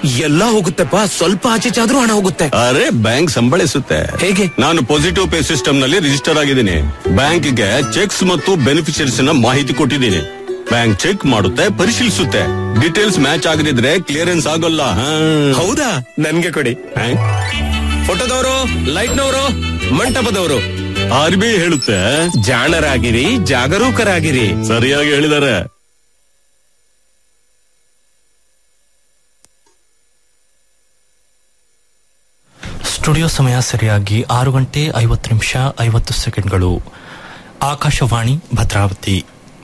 ಎಲ್ಲ ಹೋಗುತ್ತೆಪ್ಪ ಸ್ವಲ್ಪ ಆಚೆ ಚಾದ್ರೂ ಹಣ ಹೋಗುತ್ತೆ ಅರೆ ಬ್ಯಾಂಕ್ ಸಂಬಳಿಸುತ್ತೆ ಹೇಗೆ? ನಾನು ಪಾಸಿಟಿವ್ ಪೇ ಸಿಸ್ಟಮ್ ನಲ್ಲಿ ರಿಜಿಸ್ಟರ್ ಆಗಿದ್ದೀನಿ ಬ್ಯಾಂಕ್ಗೆ ಚೆಕ್ಸ್ ಮತ್ತು ಬೆನಿಫಿಷರೀಸ್ ನ ಮಾಹಿತಿ ಕೊಟ್ಟಿದ್ದೀನಿ ಬ್ಯಾಂಕ್ ಚೆಕ್ ಮಾಡುತ್ತೆ ಪರಿಶೀಲಿಸುತ್ತೆ ಡೀಟೇಲ್ಸ್ ಮ್ಯಾಚ್ ಆಗದಿದ್ರೆ ಕ್ಲಿಯರೆನ್ಸ್ ಆಗೋಲ್ಲ ಹಾ. ಹೌದಾ ನನ್ಗೆ ಕೊಡಿ ಹಾ? ಫೋಟೋದವರು ಲೈಟ್ನವರು ಮಂಟಪದವರು ಆರ್ ಬಿ ಐ ಹೇಳುತ್ತೆ ಜಾಣರಾಗಿರಿ ಜಾಗರೂಕರಾಗಿರಿ ಸರಿಯಾಗಿ ಹೇಳಿದ್ದಾರೆ ಸ್ಟುಡಿಯೋ ಸಮಯ ಸರಿಯಾಗಿ ಆರು ಗಂಟೆ ಐವತ್ತು ನಿಮಿಷ ಐವತ್ತು ಸೆಕೆಂಡ್ಗಳು ಆಕಾಶವಾಣಿ ಭದ್ರಾವತಿ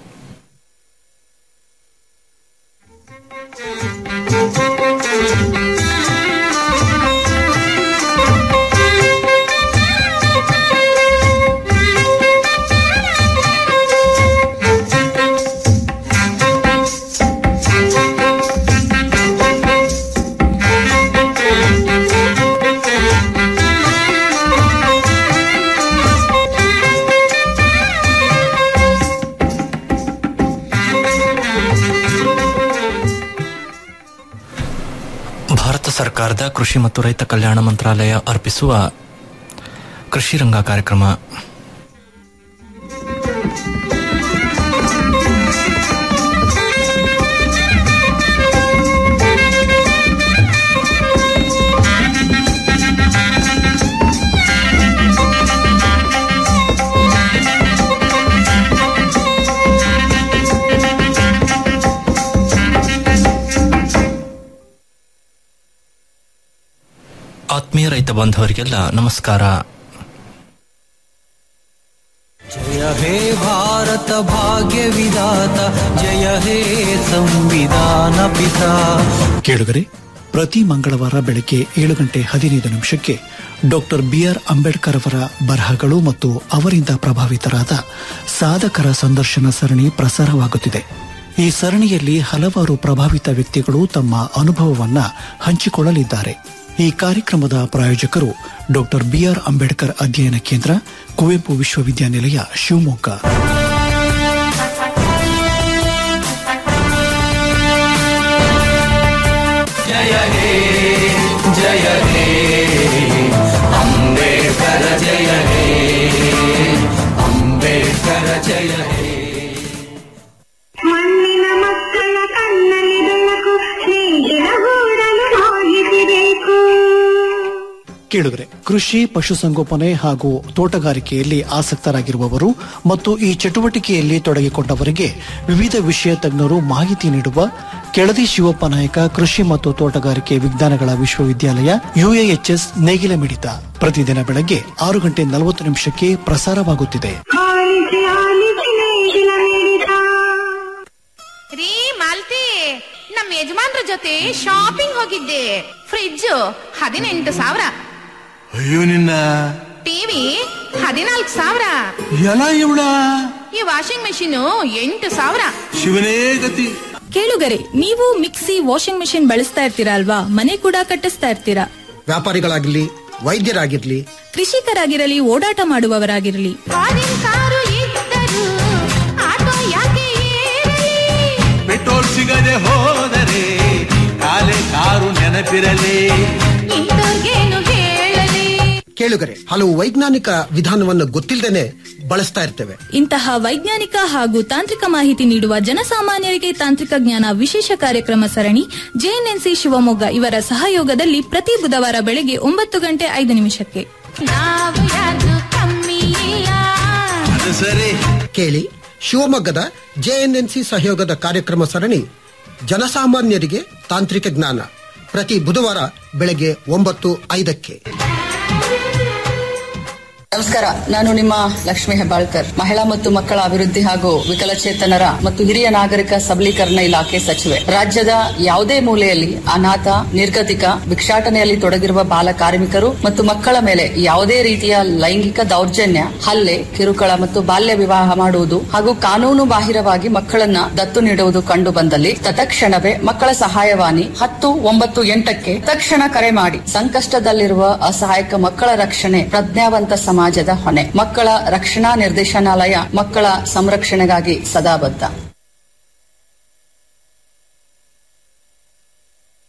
ಭಾರತ ಸರ್ಕಾರದ ಕೃಷಿ ಮತ್ತು ರೈತ ಕಲ್ಯಾಣ ಮಂತ್ರಾಲಯ ಅರ್ಪಿಸುವ ಕೃಷಿ ರಂಗ ಕಾರ್ಯಕ್ರಮ ಆತ್ಮೀಯ ರೈತ ಬಾಂಧವರಿಗೆಲ್ಲ ನಮಸ್ಕಾರ जय हे भारत भाग्य विधाता जय हे ಸಂವಿಧಾನ ಪಿತಾ ಕೇಳುಗರೆ ಪ್ರತಿ ಮಂಗಳವಾರ ಬೆಳಗ್ಗೆ ಏಳು ಗಂಟೆ ಹದಿನೈದು ನಿಮಿಷಕ್ಕೆ ಡಾಕ್ಟರ್ ಬಿಆರ್ ಅಂಬೇಡ್ಕರ್ ಅವರ ಬರಹಗಳು ಮತ್ತು ಅವರಿಂದ ಪ್ರಭಾವಿತರಾದ ಸಾಧಕರ ಸಂದರ್ಶನ ಸರಣಿ ಪ್ರಸಾರವಾಗುತ್ತಿದೆ ಈ ಸರಣಿಯಲ್ಲಿ ಹಲವಾರು ಪ್ರಭಾವಿತ ವ್ಯಕ್ತಿಗಳು ತಮ್ಮ ಅನುಭವವನ್ನ ಹಂಚಿಕೊಳ್ಳಲಿದ್ದಾರೆ ಈ ಕಾರ್ಯಕ್ರಮದ ಪ್ರಾಯೋಜಕರು ಡಾಕ್ಟರ್ ಬಿಆರ್ ಅಂಬೇಡ್ಕರ್ ಅಧ್ಯಯನ ಕೇಂದ್ರ ಕುವೆಂಪು ವಿಶ್ವವಿದ್ಯಾನಿಲಯ ಶಿವಮೊಗ್ಗ ಜಯ ಹೇ ಜಯ ಹೇ ಅಂಬೇಡ್ಕರ ಜಯ ಹೇ ಅಂಬೇಡ್ಕರ ಜಯ ಹೇ ಮಣ್ಣಿನ ಮಕ್ಕಳ ಕಣ್ಣಲ್ಲಿ ಬೆಳಕು ಸ್ನೇಹಿತರ ಗೂಡಲು ಮಾಹಿತಿ ಬೇಕು ಕೇಳುಗರೆ ಕೃಷಿ ಪಶುಸಂಗೋಪನೆ ಹಾಗೂ ತೋಟಗಾರಿಕೆಯಲ್ಲಿ ಆಸಕ್ತರಾಗಿರುವವರು ಮತ್ತು ಈ ಚಟುವಟಿಕೆಯಲ್ಲಿ ತೊಡಗಿಕೊಂಡವರಿಗೆ ವಿವಿಧ ವಿಷಯ ತಜ್ಞರು ಮಾಹಿತಿ ನೀಡುವ ಕೆಳದಿ ಶಿವಪ್ಪ ನಾಯಕ ಕೃಷಿ ಮತ್ತು ತೋಟಗಾರಿಕೆ ವಿಜ್ಞಾನಗಳ ವಿಶ್ವವಿದ್ಯಾಲಯ ಯುಎಎಚ್ಎಸ್ ನೇಗಿಲ ಮಿಡಿತ ಪ್ರತಿದಿನ ಬೆಳಗ್ಗೆ ಆರು ಗಂಟೆ ನಲವತ್ತು ನಿಮಿಷಕ್ಕೆ ಪ್ರಸಾರವಾಗುತ್ತಿದೆ ಆಲಿಸಿ ಆಲಿಸಿ ನೇಗಿಲ ಮಿಡಿತ ರೀ ಮಾಲ್ತಿ ನಮ್ಮ ಯಜಮಾನ್ರ ಜೊತೆ ಶಾಪಿಂಗ್ ಹೋಗಿದ್ದೆ ಫ್ರಿಡ್ಜ್ ಹದಿನೆಂಟು ಸಾವಿರ ಅಯ್ಯೋ ನಿನ್ನ ಟಿವಿ ಹದಿನಾಲ್ಕು ಸಾವಿರ ಎಲ್ಲ ಇವಳ ಈ ವಾಷಿಂಗ್ ಮೆಷಿನ್ ಎಂಟು ಸಾವಿರ ಶಿವನೇ ಗತಿ ಕೇಳುಗರೆ ನೀವು ಮಿಕ್ಸಿ ವಾಷಿಂಗ್ ಮೆಷಿನ್ ಬಳಸ್ತಾ ಇರ್ತೀರಾ ಅಲ್ವಾ ಮನೆ ಕೂಡ ಕಟ್ಟಿಸ್ತಾ ಇರ್ತೀರಾ ವ್ಯಾಪಾರಿಗಳಾಗಿರ್ಲಿ ವೈದ್ಯರಾಗಿರ್ಲಿ ಕೃಷಿಕರಾಗಿರಲಿ ಓಡಾಟ ಮಾಡುವವರಾಗಿರಲಿ ಫಾರಿನ್ ಕಾರು ಇದ್ದರು ಆಟೋ ಯಾಕೆ ಏರಲಿ? ಪೆಟ್ರೋಲ್ ಸಿಗದೆ ಹೋದರೆ ಕಾಲೆ ಕಾರು ನೆನಪಿರಲಿ ಇಂಥವ್ರ್ಗೇನು ಹೇಳಲಿ ಕೇಳುಗರೆ ಹಲವು ವೈಜ್ಞಾನಿಕ ವಿಧಾನವನ್ನು ಗೊತ್ತಿಲ್ಲದೇನೆ ಬಳಸ್ತಾ ಇರ್ತೇವೆ ಇಂತಹ ವೈಜ್ಞಾನಿಕ ಹಾಗೂ ತಾಂತ್ರಿಕ ಮಾಹಿತಿ ನೀಡುವ ಜನಸಾಮಾನ್ಯರಿಗೆ ತಾಂತ್ರಿಕ ಜ್ಞಾನ ವಿಶೇಷ ಕಾರ್ಯಕ್ರಮ ಸರಣಿ ಜೆಎನ್ಎನ್ಸಿ ಶಿವಮೊಗ್ಗ ಇವರ ಸಹಯೋಗದಲ್ಲಿ ಪ್ರತಿ ಬುಧವಾರ ಬೆಳಗ್ಗೆ ಒಂಬತ್ತು ಗಂಟೆ ಐದು ನಿಮಿಷಕ್ಕೆ ನಾವು ಯಾರು ಕಮ್ಮಿ ಇಲ್ಲ ಅದು ಸರಿ ಕೇಳಿ ಶಿವಮೊಗ್ಗದ ಜೆಎನ್ಎನ್ಸಿ ಸಹಯೋಗದ ಕಾರ್ಯಕ್ರಮ ಸರಣಿ ಜನಸಾಮಾನ್ಯರಿಗೆ ತಾಂತ್ರಿಕ ಜ್ಞಾನ ಪ್ರತಿ ಬುಧವಾರ ಬೆಳಗ್ಗೆ ಒಂಬತ್ತು ಐದಕ್ಕೆ ನಮಸ್ಕಾರ ನಾನು ನಿಮ್ಮ ಲಕ್ಷ್ಮಿ ಹೆಬ್ಬಾಳ್ಕರ್ ಮಹಿಳಾ ಮತ್ತು ಮಕ್ಕಳ ಅಭಿವೃದ್ಧಿ ಹಾಗೂ ವಿಕಲಚೇತನರ ಮತ್ತು ಹಿರಿಯ ನಾಗರಿಕ ಸಬಲೀಕರಣ ಇಲಾಖೆ ಸಚಿವೆ ರಾಜ್ಯದ ಯಾವುದೇ ಮೂಲೆಯಲ್ಲಿ ಅನಾಥ ನಿರ್ಗತಿಕ ಭಿಕ್ಷಾಟನೆಯಲ್ಲಿ ತೊಡಗಿರುವ ಬಾಲ ಕಾರ್ಮಿಕರು ಮತ್ತು ಮಕ್ಕಳ ಮೇಲೆ ಯಾವುದೇ ರೀತಿಯ ಲೈಂಗಿಕ ದೌರ್ಜನ್ಯ ಹಲ್ಲೆ ಕಿರುಕುಳ ಮತ್ತು ಬಾಲ್ಯ ವಿವಾಹ ಮಾಡುವುದು ಹಾಗೂ ಕಾನೂನು ಬಾಹಿರವಾಗಿ ಮಕ್ಕಳನ್ನ ದತ್ತು ನೀಡುವುದು ಕಂಡು ಬಂದಲ್ಲಿ ತತ್ಕ್ಷಣವೇ ಮಕ್ಕಳ ಸಹಾಯವಾಣಿ ಹತ್ತು ಒಂಬತ್ತು ಎಂಟಕ್ಕೆ ತಕ್ಷಣ ಕರೆ ಮಾಡಿ ಸಂಕಷ್ಟದಲ್ಲಿರುವ ಅಸಹಾಯಕ ಮಕ್ಕಳ ರಕ್ಷಣೆ ಪ್ರಜ್ಞಾವಂತ ಸಮಾಜದ ಹೊಣೆ ಮಕ್ಕಳ ರಕ್ಷಣಾ ನಿರ್ದೇಶನಾಲಯ ಮಕ್ಕಳ ಸಂರಕ್ಷಣೆಗಾಗಿ ಸದಾ ಬದ್ಧ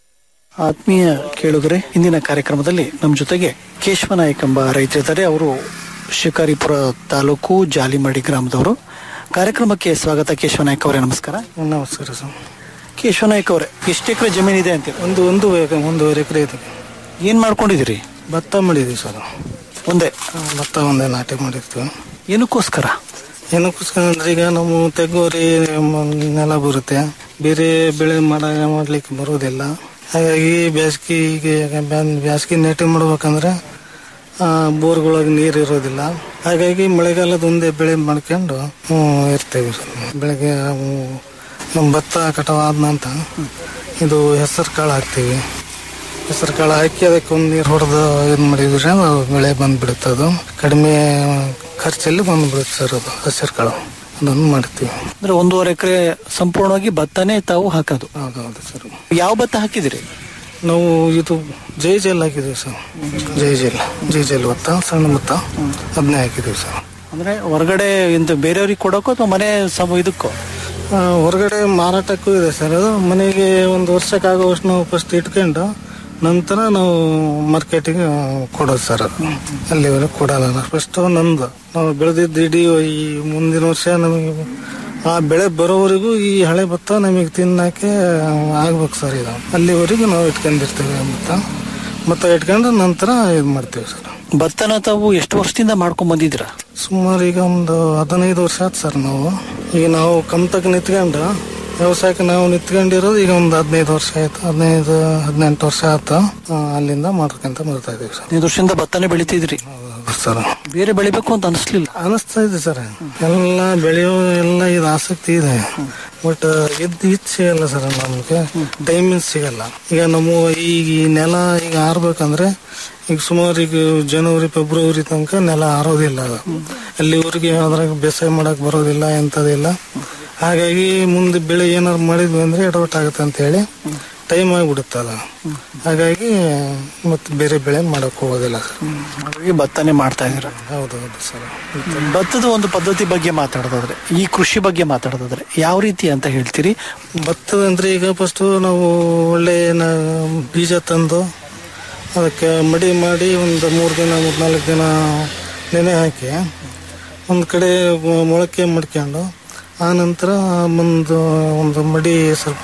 ಆತ್ಮೀಯ ಕೇಳುಗರೆ ಇಂದಿನ ಕಾರ್ಯಕ್ರಮದಲ್ಲಿ ನಮ್ಮ ಜೊತೆಗೆ ಕೇಶವನಾಯಕ್ ಎಂಬ ರೈತರಿದ್ದಾರೆ ಅವರು ಶಿಕಾರಿಪುರ ತಾಲೂಕು ಜಾಲಿಮಡಿ ಗ್ರಾಮದವರು ಕಾರ್ಯಕ್ರಮಕ್ಕೆ ಸ್ವಾಗತ ಕೇಶವನಾಯಕ್ ಅವರೇ ನಮಸ್ಕಾರ ನಮಸ್ಕಾರ ಸರ್ ಕೇಶವನಾಯಕ್ ಅವರೇ ಎಷ್ಟು ಎಕರೆ ಜಮೀನಿದೆ ಅಂತ ಒಂದು ಒಂದು ಎಕ- ಒಂದೂವರೆ ಎಕರೆ ಇದೆ ಏನ್ ಮಾಡ್ಕೊಂಡಿದ್ದೀರಿ ಭತ್ತ ಮಾಡಿದ್ವಿ ಸರ್ ಒಂದೇ ಆ, ಭತ್ತ ಒಂದೇ ನಾಟಿ ಮಾಡಿರ್ತೀವಿ ಏನಕ್ಕೋಸ್ಕರ ಏನಕ್ಕೋಸ್ಕರ ಅಂದ್ರೆ ಈಗ ನಾವು ತೆಗೋರಿ ಮ- ನೆಲ ಬರುತ್ತೆ ಬೇರೆ ಬೆಳೆ ಮಾಡ ಮಾಡ್ಲಿಕ್ಕೆ ಬರೋದಿಲ್ಲ ಹಾಗಾಗಿ ಬೇಸಿಗೆಗೆ ಬೇಸಿಗೆ ನಾಟಿ ಮಾಡ್ಬೇಕಂದ್ರೆ ಆ, ಬೋರ್ಗೊಳಗೆ ನೀರು ಇರೋದಿಲ್ಲ ಹಾಗಾಗಿ ಮಳೆಗಾಲದ ಒಂದೇ ಬೆಳೆ ಮಾಡ್ಕೊಂಡು ಹ್ಮ್, ಇರ್ತೇವೆ ಸರ್ ಬೆಳಗ್ಗೆ ನಾವು ನಮ್ಮ ಭತ್ತ ಕಟಾವಾದ ನಂತರ ಇದು ಹೆಸರು ಕಾಳು ಹಾಕ್ತೀವಿ ಹೆಸರು ಕಾಳು ಹಾಕಿ ಅದಕ್ಕೆ ಒಂದು ನೀರು ಹೊಡೆದು ಇದು ಮಾಡಿದ್ರೆ ಅದು ಬೆಳೆ ಬಂದ್ಬಿಡುತ್ತೆ ಅದು ಕಡಿಮೆ ಖರ್ಚಲ್ಲಿ ಬಂದ್ಬಿಡುತ್ತೆ ಸರ್ ಅದು ಹಸಿರು ಕಾಳು ಅದನ್ನು ಮಾಡ್ತೀವಿ ಅಂದ್ರೆ ಒಂದೂವರೆ ಎಕರೆ ಸಂಪೂರ್ಣವಾಗಿ ಭತ್ತನೇ ತಾವು ಹಾಕೋದು ಹೌದೌದು ಸರ್ ಯಾವ ಭತ್ತ ಹಾಕಿದಿರಿ ನಾವು ಇದು ಜೈ ಜೆಲ್ ಹಾಕಿದ್ದೀವಿ ಸರ್ ಜೈ ಜೆಲ್ ಜೈ ಜೆಲ್ ಭತ್ತ ಸಣ್ಣ ಭತ್ತ ಅದನ್ನೇ ಹಾಕಿದ್ದೀವಿ ಸರ್ ಅಂದ್ರೆ ಹೊರಗಡೆ ಇಂತ ಬೇರೆಯವ್ರಿಗೆ ಕೊಡೋಕೋ ಅಥವಾ ಮನೆ ಸಮ ಇದಕ್ಕೋ ಆ, ಹೊರಗಡೆ ಮಾರಾಟಕ್ಕೂ ಇದೆ ಸರ್ ಅದು ಮನೆಗೆ ಒಂದು ವರ್ಷಕ್ಕಾಗುವಷ್ಟು ನಾವು ಫಸ್ಟ್ ಇಟ್ಕೊಂಡು ನಂತರ ನಾವು ಮಾರ್ಕೆಟಿಗೆ ಕೊಡೋದು ಸರ್ ಅದು ಅಲ್ಲಿವರೆಗೆ ಕೊಡಲ್ಲ ಫಸ್ಟ್ ನಂದು ನಾವು ಬೆಳೆದಿದ್ದು ಇಡೀ ಈ ಮುಂದಿನ ವರ್ಷ ನಮಗೆ ಆ ಬೆಳೆ ಬರೋವರೆಗೂ ಈ ಹಳೆ ಭತ್ತ ನಮಗೆ ತಿನ್ನಕ್ಕೆ ಆಗ್ಬೇಕು ಸರ್ ಇದು ಅಲ್ಲಿವರೆಗೂ ನಾವು ಇಟ್ಕೊಂಡಿರ್ತೇವೆ ಭತ್ತ ಭತ್ತ ಇಟ್ಕೊಂಡು ನಂತರ ಇದು ಮಾಡ್ತೇವೆ ಸರ್ ಭತ್ತನ ತಾವು ಎಷ್ಟು ವರ್ಷದಿಂದ ಮಾಡ್ಕೊಂಡ್ ಬಂದಿದ್ರ ಸುಮಾರು ಈಗ ಒಂದು ಹದಿನೈದು ವರ್ಷ ಆಯ್ತು ಸರ್ ನಾವು ಈಗ ನಾವು ಕಮ್ತಕ್ ನಿಂತ್ಕೊಂಡು ವ್ಯವಸಾಯಕ್ಕೆ ನಾವು ನಿಂತ್ಕೊಂಡಿರೋದು ಈಗ ಒಂದು ಹದಿನೈದು ವರ್ಷ ಆಯ್ತು ಹದಿನೈದು ಹದಿನೆಂಟು ವರ್ಷ ಆಯ್ತು ಆ, ಅಲ್ಲಿಂದ ಮಾಡ್ಕೊಂತ ಬರ್ತಾ ಇದೀವಿ ಸರ್ ಹದಿನೈದು ವರ್ಷದಿಂದ ಭತ್ತನೇ ಬೆಳಿತಿದ್ರಿ ಸರ್ ಬೇರೆ ಬೆಳಿಬೇಕು ಅಂತ ಅನಿಸ್ಲಿಲ್ಲ ಅನಿಸ್ತಾ ಇದೆ ಸರ್ ಎಲ್ಲ ಬೆಳೆಯೋ ಎಲ್ಲ ಇದು ಆಸಕ್ತಿ ಇದೆ ಬಟ್ ಇದ್ ಇದ್ ಸಿಗಲ್ಲ ಸರ್ ನಮ್ಗೆ ಟೈಮಿಂಗ್ ಸಿಗಲ್ಲ ಈಗ ನಮ್ಮ ಈಗ ಈ ನೆಲ ಈಗ ಆರ್ಬೇಕಂದ್ರೆ ಈಗ ಸುಮಾರು ಈಗ ಜನವರಿ ಫೆಬ್ರವರಿ ತನಕ ನೆಲ ಆರೋದಿಲ್ಲ ಅದು ಅಲ್ಲಿವರೆಗೆ ಅದ್ರಾಗ ಬೇಸಾಯ ಮಾಡಕ್ ಬರೋದಿಲ್ಲ ಎಂಥದಿಲ್ಲ ಹಾಗಾಗಿ ಮುಂದೆ ಬೆಳೆ ಏನಾರು ಮಾಡಿದ್ವಿ ಅಂದ್ರೆ ಎಡವಟ್ ಆಗುತ್ತೆ ಅಂತ ಹೇಳಿ ಟೈಮ್ ಆಗಿಬಿಡುತ್ತಲ್ಲ ಹಾಗಾಗಿ ಮತ್ತೆ ಬೇರೆ ಬೆಳೆ ಮಾಡಕ್ ಹೋಗೋದಿಲ್ಲ ಸರ್ ಹಾಗಾಗಿ ಭತ್ತನೇ ಮಾಡ್ತಾ ಇದ್ದೀರ ಹೌದೌದು ಸರ್ ಭತ್ತದ ಒಂದು ಪದ್ಧತಿ ಬಗ್ಗೆ ಮಾತಾಡೋದಾದ್ರೆ ಈ ಕೃಷಿ ಬಗ್ಗೆ ಮಾತಾಡೋದಾದ್ರೆ ಯಾವ ರೀತಿ ಅಂತ ಹೇಳ್ತೀರಿ ಭತ್ತದ ಅಂದ್ರೆ ಈಗ ಫಸ್ಟ್ ನಾವು ಒಳ್ಳೆ ನ- ಬೀಜ ತಂದು ಅದಕ್ಕೆ ಮಡಿ ಮಾಡಿ ಒಂದು ಮೂರು ದಿನ ಮೂರ್ನಾಲ್ಕು ದಿನ ನೆನೆ ಹಾಕಿ ಒಂದು ಕಡೆ ಮೊ- ಮೊಳಕೆ ಮಡ್ಕೊಂಡು ಆ ನಂತರ ಒಂದು ಒಂದು ಮಡಿ ಸ್ವಲ್ಪ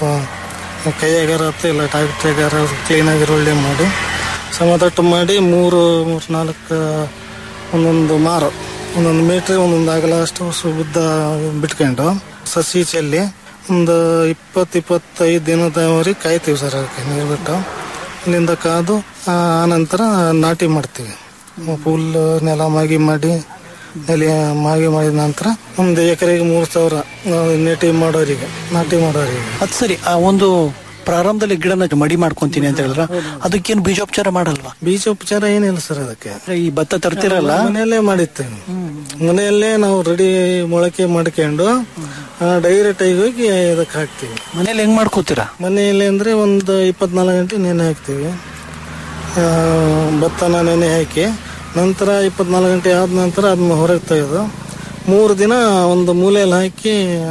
ಕೈಯಾಗಾರ ಅಥವಾ ಇಲ್ಲ ಟ್ಯಾಕ್ಟ್ರಿಗಾರ ಕ್ಲೀನಾಗಿ ಒಳ್ಳೆ ಮಾಡಿ ಸಮತಟ್ಟು ಮಾಡಿ ಮೂರು ಮೂರು ನಾಲ್ಕು ಒಂದೊಂದು ಮಾರು ಒಂದೊಂದು ಮೀಟ್ರ್ ಒಂದೊಂದು ಅಗಲ ಅಷ್ಟು ಸು- ಉದ್ದ ಬಿಟ್ಕೊಂಡು ಸಸಿ ಚೆಲ್ಲಿ ಒಂದು ಇಪ್ಪತ್ತು ಇಪ್ಪತ್ತೈದು ದಿನದವರೆಗೆ ಕಾಯ್ತೀವಿ ಸರ್ ಅದಕ್ಕೆ ನೀರು ಬಿಟ್ಟು ಅಲ್ಲಿಂದ ಕಾದು ಆ ನಂತರ ನಾಟಿ ಮಾಡ್ತೀವಿ ಫುಲ್ ನೆಲ ಮಾಗಿ ಮಾಡಿ ನೆಲ ಮಾಗಿ ಮಾಡಿದ ನಂತರ ಒಂದು ಎಕರೆಗೆ ಮೂರು ಸಾವಿರ ನಾವು ನಾಟಿ ಮಾಡೋರಿಗೆ ನಾಟಿ ಮಾಡೋರಿಗೆ ಅದ್ ಸರಿ ಆ ಒಂದು ಪ್ರಾರಂಭದಲ್ಲಿ ಗಿಡನ ಮಡಿ ಮಾಡ್ಕೊಂತೀನಿ ಅಂತ ಹೇಳಿದ್ರ ಅದಕ್ಕೇನು ಬೀಜೋಪಚಾರ ಮಾಡಲ್ವಾ ಬೀಜೋಪಚಾರ ಏನಿಲ್ಲ ಸರ್ ಅದಕ್ಕೆ ಅಂದ್ರೆ ಈ ಭತ್ತ ತರ್ತಿರಲ್ಲ ಮನೆಯಲ್ಲೇ ಮಾಡಿರ್ತೇವೆ ಮನೆಯಲ್ಲೇ ನಾವು ರೆಡಿ ಮೊಳಕೆ ಮಾಡ್ಕೊಂಡು ಡೈರೆಕ್ಟ್ ಆಗಿ ಹೋಗಿ ಇದಕ್ಕೆ ಹಾಕ್ತೀವಿ ಮನೇಲಿ ಹೆಂಗ್ ಮಾಡ್ಕೋತೀರಾ ಮನೆಯಲ್ಲಿ ಅಂದ್ರೆ ಒಂದು ಇಪ್ಪತ್ನಾಲ್ಕು ಗಂಟೆ ನೆನೆ ಹಾಕ್ತೀವಿ ಆ, ಭತ್ತನ ನೆನೆ ಹಾಕಿ ನಂತರ ಇಪ್ಪತ್ನಾಲ್ಕು ಗಂಟೆ ಆದ ನಂತರ ಅದನ್ನ ಹೊರಗೆ ತೆಗೆದು ಮೂರು ದಿನ ಒಂದು ಮೂಲೆಯಲ್ಲಿ ಹಾಕಿ ಆ,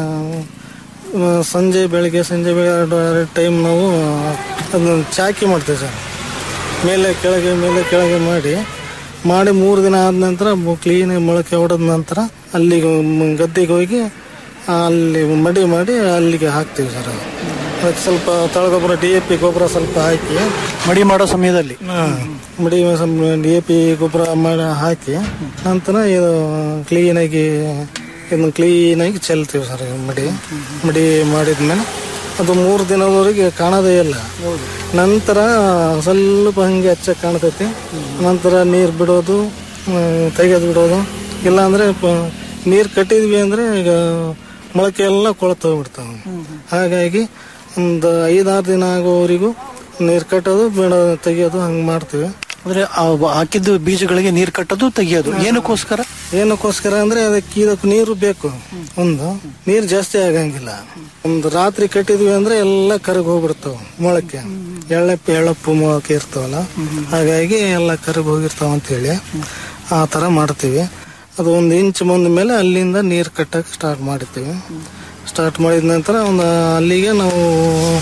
ಆ, ಸಂಜೆ ಬೆಳಿಗ್ಗೆ ಸಂಜೆ ಬೆಳಗ್ಗೆ ಎರಡು ಎರಡು ಟೈಮ್ ನಾವು ಅದನ್ನ ಚಾಕಿ ಮಾಡ್ತೀವಿ ಸರ್ ಮೇಲೆ ಕೆಳಗೆ ಮೇಲೆ ಕೆಳಗೆ ಮಾಡಿ ಮಾಡಿ ಮೂರು ದಿನ ಆದ ನಂತರ ಕ್ಲೀನಾಗಿ ಮೊಳಕೆ ಹೊಡೆದ ನಂತರ ಅಲ್ಲಿಗೆ ಮ್- ಗದ್ದೆಗೆ ಹೋಗಿ ಆ, ಅಲ್ಲಿ ಮಡಿ ಮಾಡಿ ಅಲ್ಲಿಗೆ ಹಾಕ್ತೀವಿ ಸರ್ ಅದು ಅದಕ್ಕೆ ಸ್ವಲ್ಪ ತಳಗೊಬ್ಬರ ಡಿ ಎ ಪಿ ಗೊಬ್ಬರ ಸ್ವಲ್ಪ ಹಾಕಿ ಮಡಿ ಮಾಡೋ ಸಮಯದಲ್ಲಿ ಹಾ, ಮಡಿ ಡಿ ಎ ಪಿ ಗೊಬ್ಬರ ಮಾಡಿ ಹಾಕಿ ನಂತರ ಇದು ಕ್ಲೀನಾಗಿ ಇದನ್ನ ಕ್ಲೀನಾಗಿ ಚೆಲ್ತೀವಿ ಸರ್ ಈ ಮಡಿ ಮಡಿ ಮಾಡಿದ್ಮೇಲೆ ಅದು ಮೂರು ದಿನದವರೆಗೆ ಕಾಣೋದೇ ಇಲ್ಲ ನಂತರ ಸ್ವಲ್ಪ ಹಂಗೆ ಹಚ್ಚ ಕಾಣ್ತೈತಿ ನಂತರ ನೀರು ಬಿಡೋದು ತೆಗೆದು ಬಿಡೋದು ಇಲ್ಲಾಂದ್ರೆ ನೀರು ಕಟ್ಟಿದ್ವಿ ಅಂದ್ರೆ ಈಗ ಮೊಳಕೆ ಎಲ್ಲ ಕೊಳತು ಹೋಗ್ಬಿಡ್ತಾವೆ ಹಾಗಾಗಿ ಒಂದು ಐದಾರು ದಿನ ಆಗೋವರೆಗೂ ನೀರು ಕಟ್ಟೋದು ಬಿಡೋದು ತೆಗಿಯೋದು ಹಂಗೆ ಮಾಡ್ತೀವಿ ಅಂದ್ರೆ ಆ ವ- ಹಾಕಿದ್ದು ಬೀಜಗಳಿಗೆ ನೀರ್ ಕಟ್ಟೋದು ತೆಗಿಯೋದು ಏನಕ್ಕೋಸ್ಕರ ಏನಕ್ಕೋಸ್ಕರ ಅಂದ್ರೆ ಅದಕ್ಕೆ ಇದಕ್ಕೆ ನೀರು ಬೇಕು ಒಂದು ನೀರು ಜಾಸ್ತಿ ಆಗಂಗಿಲ್ಲ ಒಂದು ರಾತ್ರಿ ಕಟ್ಟಿದ್ವಿ ಅಂದ್ರೆ ಎಲ್ಲ ಕರಗ್ ಹೋಗ್ಬಿಡ್ತಾವ ಮೊಳಕೆ ಎಳ್ಳಪ್ಪು ಎಳ್ಳಪ್ಪು ಮೊಳಕೆ ಇರ್ತಾವಲ್ಲ ಹಾಗಾಗಿ ಎಲ್ಲ ಕರಗ್ ಹೋಗಿರ್ತಾವ ಅಂತೇಳಿ ಆ ತರ ಮಾಡ್ತೀವಿ ಅದು ಒಂದು ಇಂಚ್ ಬಂದ ಮೇಲೆ ಅಲ್ಲಿಂದ ನೀರು ಕಟ್ಟಕ್ಕೆ ಸ್ಟಾರ್ಟ್ ಮಾಡ್ತೀವಿ ಸ್ಟಾರ್ಟ್ ಮಾಡಿದ ನಂತರ ಒಂದು ಅಲ್ಲಿಗೆ ನಾವು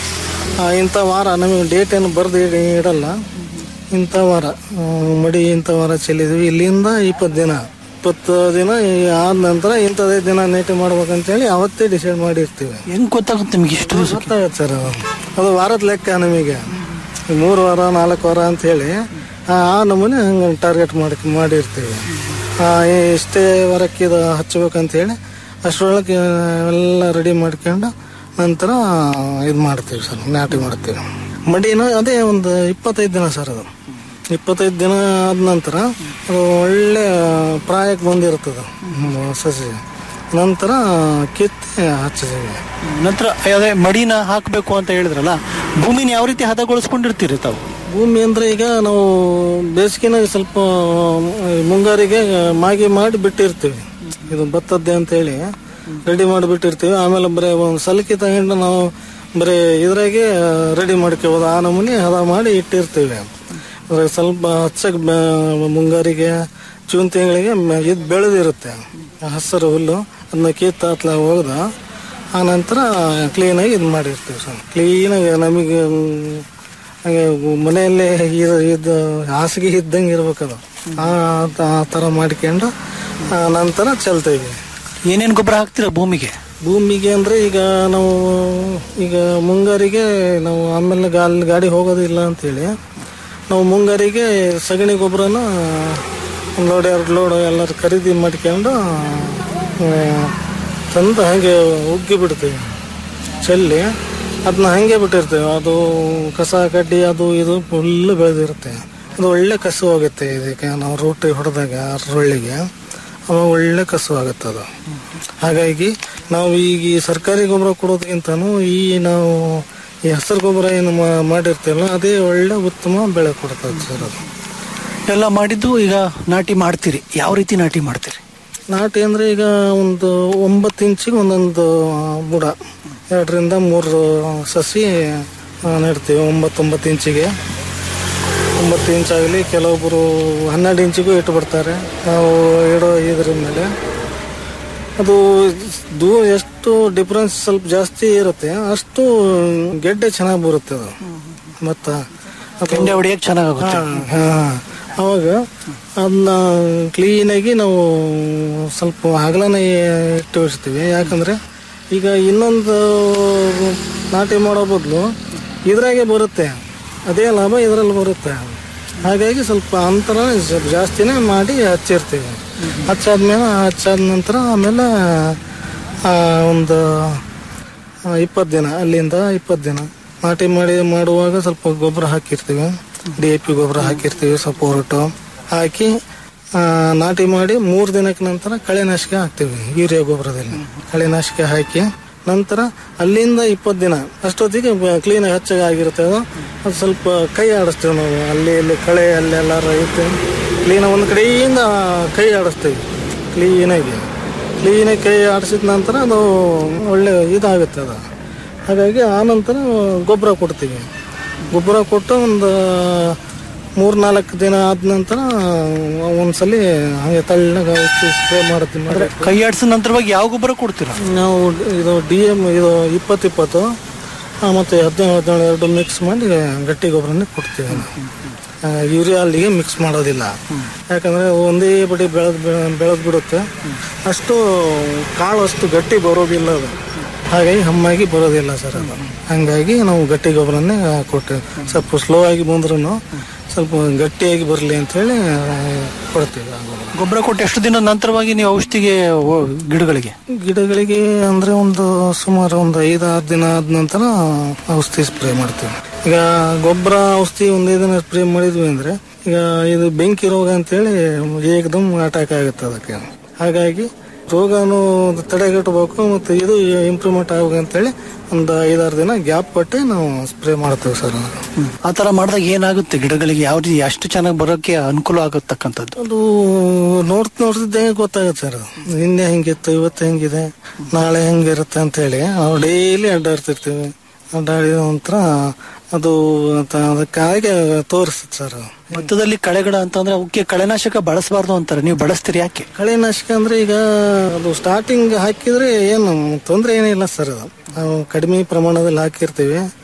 ಆ, ಇಂಥ ವಾರ ನಮಗೆ ಡೇಟ್ ಏನು ಬರೆದು ಇಡಲ್ಲ ಇಂಥ ವಾರ ಆ, ಮಡಿ ಇಂಥ ವಾರ ಚೆಲ್ಲಿದ್ವಿ ಇಲ್ಲಿಂದ ಇಪ್ಪತ್ತು ದಿನ ಇಪ್ಪತ್ತು ದಿನ ಈ ಆದ ನಂತರ ಇಂಥದೇ ದಿನ ನೇಟಿ ಮಾಡ್ಬೇಕಂತೇಳಿ ಅವತ್ತೇ ಡಿಸೈಡ್ ಮಾಡಿರ್ತೀವಿ ಹೆಂಗ್ ಗೊತ್ತಾಗುತ್ತೆ ನಿಮ್ಗೆ ಇಷ್ಟು ದಿವಸ ಗೊತ್ತಾಗತ್ತೆ ಸರ್ ಅದು ಅದು ವಾರದ ಲೆಕ್ಕ ನಮಗೆ ಈ ಮೂರು ವಾರ ನಾಲ್ಕು ವಾರ ಅಂತ ಹೇಳಿ ಆ ಆ ನಮೂನೆ ಹಂಗೆ ಟಾರ್ಗೆಟ್ ಮಾಡಿ ಮಾಡಿರ್ತೀವಿ ಆ, ಇಷ್ಟೇ ವಾರಕ್ಕೆ ಇದು ಹಚ್ಬೇಕಂತ ಹೇಳಿ ಅಷ್ಟರೊಳಗೆ ಎಲ್ಲ ರೆಡಿ ಮಾಡ್ಕೊಂಡು ನಂತರ ಇದು ಮಾಡ್ತೀವಿ ಸರ್ ನಾಟಿ ಮಾಡ್ತೀವಿ ಮಡಿನ ಅದೇ ಒಂದು ಇಪ್ಪತ್ತೈದು ದಿನ ಸರ್ ಅದು ಇಪ್ಪತ್ತೈದು ದಿನ ಆದ ನಂತರ ಅದು ಒಳ್ಳೆ ಪ್ರಾಯಕ್ಕೆ ಬಂದಿರ್ತದೆ ಹ್ಮ್, ಸಸಿ ನಂತರ ಕಿತ್ತಿ ಹಚ್ಚಿದ್ದೀವಿ ನಂತರ ಅದೇ ಮಡಿನ ಹಾಕಬೇಕು ಅಂತ ಹೇಳಿದ್ರಲ್ಲ ಭೂಮಿನ ಯಾವ ರೀತಿ ಹದಗೊಳಿಸ್ಕೊಂಡಿರ್ತೀರಿ ತಾವು ಭೂಮಿ ಅಂದ್ರೆ ಈಗ ನಾವು ಬೇಸಿಗೆನಾಗ ಸ್ವಲ್ಪ ಮುಂಗಾರಿಗೆ ಮಾಗಿ ಮಾಡಿ ಬಿಟ್ಟಿರ್ತೀವಿ ಇದು ಭತ್ತದ್ದೆ ಅಂತ ಹೇಳಿ ರೆಡಿ ಮಾಡಿ ಬಿಟ್ಟಿರ್ತೀವಿ ಆಮೇಲೆ ಬರೀ ಒಂದು ಸಲಕಿ ತಗೊಂಡು ನಾವು ಬರೀ ಇದ್ರಾಗೆ ರೆಡಿ ಮಾಡ್ಕೋಬೋದು ಆ ನಮೂನಿ ಹದ ಮಾಡಿ ಇಟ್ಟಿರ್ತೀವಿ ಅದ್ರಾಗ ಸ್ವಲ್ಪ ಹಚ್ಚಕ್ ಬ- ಮುಂಗಾರಿಗೆ ಜೂನ್ ತಿಂಗಳಿಗೆ ಇದು ಬೆಳೆದಿರುತ್ತೆ ಹಸಿರು ಹುಲ್ಲು ಅದನ್ನ ಕಿತ್ತು ಹತ್ಲ ಹೋಗ್ದ ಆ ನಂತರ ಕ್ಲೀನಾಗಿ ಇದು ಮಾಡಿರ್ತೀವಿ ಸರ್ ಕ್ಲೀನಾಗಿ ನಮಗೆ ಮ್, ಹಾಗೆ ಮನೆಯಲ್ಲೇ ಇದು ಇದು ಹಾಸಿಗೆ ಇದ್ದಂಗೆ ಇರ್ಬೇಕದು ಆ ಆ ಥರ ಮಾಡ್ಕೊಂಡು ಆ ನಂತರ ಚೆಲ್ತೇವೆ ಏನೇನ್ ಗೊಬ್ಬರ ಹಾಕ್ತೀರಾ ಭೂಮಿಗೆ ಭೂಮಿಗೆ ಅಂದ್ರೆ ಈಗ ನಾವು ಈಗ ಮುಂಗಾರಿಗೆ ನಾವು ಆಮೇಲೆ ಗಾಲ್ ಗಾಡಿ ಹೋಗೋದಿಲ್ಲ ಅಂತೇಳಿ ನಾವು ಮುಂಗಾರಿಗೆ ಸಗಣಿ ಗೊಬ್ಬರನ ಒಂದು ಲೋಡ್ ಎರಡು ಲೋಡ್ ಎಲ್ಲರೂ ಖರೀದಿ ಮಾಡ್ಕೊಂಡು ಆ, ತಂದು ಹಾಗೆ ಉಗ್ಗಿ ಬಿಡ್ತೀವಿ ಚೆಲ್ಲಿ ಅದನ್ನ ಹಾಗೆ ಬಿಟ್ಟಿರ್ತೇವೆ ಅದು ಕಸ ಕಡ್ಡಿ ಅದು ಇದು ಫುಲ್ ಬೆಳೆದಿರುತ್ತೆ ಅದು ಒಳ್ಳೆ ಕಸು ಆಗುತ್ತೆ ಇದಕ್ಕೆ ನಾವು ರೋಟಿ ಹೊಡೆದಾಗ ರೊಳ್ಳಿಗೆ ಅವಾಗ ಒಳ್ಳೆ ಕಸು ಆಗುತ್ತೆ ಅದು ಹಾಗಾಗಿ ನಾವು ಈಗ ಈ ಸರ್ಕಾರಿ ಗೊಬ್ಬರ ಕೊಡೋದಕ್ಕಿಂತನೂ ಈ ನಾವು ಈ ಹಸಿರು ಗೊಬ್ಬರ ಏನು ಮಾ- ಮಾಡಿರ್ತೀವಲ್ಲ ಅದೇ ಒಳ್ಳೆ ಉತ್ತಮ ಬೆಳೆ ಕೊಡ್ತದೆ ಸರ್ ಅದು ಎಲ್ಲ ಮಾಡಿದ್ದು ಈಗ ನಾಟಿ ಮಾಡ್ತೀರಿ ಯಾವ ರೀತಿ ನಾಟಿ ಮಾಡ್ತೀರಿ ನಾಟಿ ಅಂದ್ರೆ ಈಗ ಒಂದು ಒಂಬತ್ತು ಇಂಚಿಗೆ ಒಂದೊಂದು ಬುಡ ಎರಡರಿಂದ ಮೂರು ಸಸಿ ಆ, ನೆಡ್ತೀವಿ ಒಂಬತ್ತೊಂಬತ್ತು ಇಂಚಿಗೆ ಒಂಬತ್ತು ಇಂಚಾಗಲಿ ಕೆಲವೊಬ್ಬರು ಹನ್ನೆರಡು ಇಂಚಿಗೂ ಇಟ್ಟು ಬಿಡ್ತಾರೆ ನಾವು ಇಡೋ ಇದ್ರ ಮೇಲೆ ಅದು ದೂ ಎಷ್ಟು ಡಿಫ್ರೆನ್ಸ್ ಸ್ವಲ್ಪ ಜಾಸ್ತಿ ಇರುತ್ತೆ ಅಷ್ಟು ಗೆಡ್ಡೆ ಚೆನ್ನಾಗಿ ಬರುತ್ತೆ ಅದು ಮತ್ತ ಗೆಡ್ಡೆ ಹೊಡಿಯಕ್ಕೆ ಚೆನ್ನಾಗಾಗುತ್ತೆ. ಹಾ, ಹಾ. ಅವಾಗ ಅದನ್ನ ಕ್ಲೀನಾಗಿ ನಾವು ಸ್ವಲ್ಪ ಹಗಲನೇ ಇಟ್ಟು ಇಡ್ತೀವಿ ಯಾಕಂದ್ರೆ ಈಗ ಇನ್ನೊಂದು ನಾಟಿ ಮಾಡೋ ಬದಲು ಇದ್ರಾಗೆ ಬರುತ್ತೆ ಅದೇ ಲಾಭ ಇದರಲ್ಲಿ ಬರುತ್ತೆ ಹಾಗಾಗಿ ಸ್ವಲ್ಪ ಅಂತರ ಸ್ವಲ್ಪ ಜಾಸ್ತಿನೇ ಮಾಡಿ ಹಚ್ಚಿರ್ತೀವಿ ಹಚ್ಚಾದ್ಮೇಲೆ ಹಚ್ಚಾದ ನಂತರ ಆಮೇಲೆ ಆ, ಒಂದು ಇಪ್ಪತ್ತು ದಿನ ಅಲ್ಲಿಂದ ಇಪ್ಪತ್ತು ದಿನ ನಾಟಿ ಮಾಡಿ ಮಾಡುವಾಗ ಸ್ವಲ್ಪ ಗೊಬ್ಬರ ಹಾಕಿರ್ತೀವಿ ಡಿ ಎ ಪಿ ಗೊಬ್ಬರ ಹಾಕಿರ್ತೀವಿ ಸ್ವಲ್ಪ ಹೊರಟು ಹಾಕಿ ಆ, ನಾಟಿ ಮಾಡಿ ಮೂರು ದಿನಕ್ಕೆ ನಂತರ ಕಳೆನಾಶಕ ಹಾಕ್ತೀವಿ ಯೂರಿಯಾ ಗೊಬ್ಬರದಲ್ಲಿ ಕಳೆನಾಶಕ ಹಾಕಿ ನಂತರ ಅಲ್ಲಿಂದ ಇಪ್ಪತ್ತು ದಿನ ಅಷ್ಟೊತ್ತಿಗೆ ಕ್ಲೀನಾಗಿ ಹಚ್ಚಾಗಿ ಆಗಿರುತ್ತೆ ಅದು ಅದು ಸ್ವಲ್ಪ ಕೈ ಆಡಿಸ್ತೀವಿ ನಾವು ಅಲ್ಲಿ ಇಲ್ಲಿ ಕಳೆ ಅಲ್ಲೆಲ್ಲಾರ ಐತೆ ಕ್ಲೀನ್ ಒಂದು ಕಡೆಯಿಂದ ಕೈ ಆಡಿಸ್ತೀವಿ ಕ್ಲೀನಾಗಿ ಕ್ಲೀನಾಗಿ ಕೈ ಆಡಿಸಿದ ನಂತರ ಅದು ಒಳ್ಳೆ ಇದಾಗುತ್ತೆ ಅದು ಹಾಗಾಗಿ ಆ ನಂತರ ಗೊಬ್ಬರ ಕೊಡ್ತೀವಿ ಗೊಬ್ಬರ ಕೊಟ್ಟು ಒಂದು ಮೂರು ನಾಲ್ಕು ದಿನ ಆದ ನಂತರ ಒಂದ್ಸಲಿ ಹಾಗೆ ತಳ್ಳಗ ಸ್ಪ್ರೇ ಮಾಡ್ತೀವಿ ಕೈ ಆಡಿಸಿದ ನಂತರವಾಗಿ ಯಾವ ಗೊಬ್ಬರ ಕೊಡ್ತೀರಾ ನಾವು ಇದು ಡಿ ಎಮ್ ಇದು ಇಪ್ಪತ್ತು ಇಪ್ಪತ್ತು ಆ, ಮತ್ತೆ ಹದಿನೇಳು ಹದಿನೇಳು ಎರಡು ಮಿಕ್ಸ್ ಮಾಡಿ ಗಟ್ಟಿ ಗೊಬ್ಬರನೇ ಕೊಡ್ತೀವಿ ಆ, ಯೂರಿಯಾ ಅಲ್ಲಿಗೆ ಮಿಕ್ಸ್ ಮಾಡೋದಿಲ್ಲ ಯಾಕಂದ್ರೆ ಒಂದೇ ಬಡಿ ಬೆಳೆದ್ ಬೆಳೆದ್ ಬಿಡುತ್ತೆ ಅಷ್ಟು ಕಾಳು ಅಷ್ಟು ಗಟ್ಟಿ ಬರೋದಿಲ್ಲ ಅದು ಹಾಗಾಗಿ ಹಮ್ಮಾಗಿ ಬರೋದಿಲ್ಲ ಸರ್ ಅದು ಹಂಗಾಗಿ ನಾವು ಗಟ್ಟಿ ಗೊಬ್ಬರನ್ನೇ ಕೊಟ್ಟು ಸ್ವಲ್ಪ ಸ್ಲೋ ಆಗಿ ಬಂದ್ರೂ ಸ್ವಲ್ಪ ಗಟ್ಟಿಯಾಗಿ ಬರಲಿ ಅಂತ ಹೇಳಿ ಕೊಡ್ತೀವಿ ಆ ಗೊಬ್ಬರ. ಗೊಬ್ಬರ ಕೊಟ್ಟು ಎಷ್ಟು ದಿನ ನಂತರವಾಗಿ ನೀವು ಔಷಧಿಗೆ ಹೋ- ಗಿಡಗಳಿಗೆ ಗಿಡಗಳಿಗೆ ಅಂದ್ರೆ ಒಂದು ಸುಮಾರು ಒಂದು ಐದು ಆರು ದಿನ ಆದ ನಂತರ ಔಷಧಿ ಸ್ಪ್ರೇ ಮಾಡ್ತೀವಿ ಈಗ ಗೊಬ್ಬರ ಔಷಧಿ ಒಂದೇ ದಿನ ಸ್ಪ್ರೇ ಮಾಡಿದ್ವಿ ಅಂದ್ರೆ ಈಗ ಇದು ಬೆಂಕಿ ರೋಗ ಅಂತೇಳಿ ಏಕದಮ್ ಅಟ್ಯಾಕ್ ಆಗುತ್ತೆ ಅದಕ್ಕೆ ಹಾಗಾಗಿ ರೋಗನು ತಡೆಗಟ್ಟಬೇಕು ಮತ್ತು ಇದು ಇಂಪ್ರೂವ್ಮೆಂಟ್ ಆಗ್ಬೇಕಂತೇಳಿ ಒಂದು ಐದಾರು ದಿನ ಗ್ಯಾಪ್ ಕೊಟ್ಟು ನಾವು ಸ್ಪ್ರೇ ಮಾಡ್ತೇವೆ ಸರ್ ಆ ತರ ಮಾಡಿದಾಗ ಏನಾಗುತ್ತೆ ಗಿಡಗಳಿಗೆ ಯಾವ ರೀತಿ ಎಷ್ಟು ಚೆನ್ನಾಗಿ ಬರೋಕೆ ಅನುಕೂಲ ಆಗತಕ್ಕಂಥದ್ದು ಅದು ನೋಡ್ತ ನೋಡ್ತಿದ್ದೆ ಗೊತ್ತಾಗುತ್ತೆ ಸರ್ ಅದು. ನಿನ್ನೆ ಹೆಂಗಿತ್ತು ಇವತ್ತು ಹೆಂಗಿದೆ ನಾಳೆ ಹೆಂಗಿರುತ್ತೆ ಅಂತ ಹೇಳಿ ನಾವು ಡೈಲಿ ಅಡ್ಡಾಡ್ತಿರ್ತೀವಿ ಅಡ್ಡಾಡಿದ ನಂತರ ಅದು ತ- ಅದಕ್ಕಾಗಿ ತೋರಿಸ್ತದೆ ಸರ್ ಅದು. ಭತ್ತದಲ್ಲಿ ಕಳೆಗಡ ಅಂತಂದ್ರೆ ಅವಕ್ಕೆ ಕಳೆನಾಶಕ ಬಳಸಬಾರ್ದು ಅಂತಾರೆ ನೀವು ಬಳಸ್ತೀರಿ ಯಾಕೆ ಕಳೆನಾಶಕ ಅಂದ್ರೆ ಈಗ ಅದು ಸ್ಟಾರ್ಟಿಂಗ್ ಹಾಕಿದ್ರೆ ಏನು ತೊಂದರೆ ಏನಿಲ್ಲ ಸರ್ ಅದು ನಾವು ಕಡಿಮೆ ಪ್ರಮಾಣದಲ್ಲಿ ಹಾಕಿರ್ತೀವಿ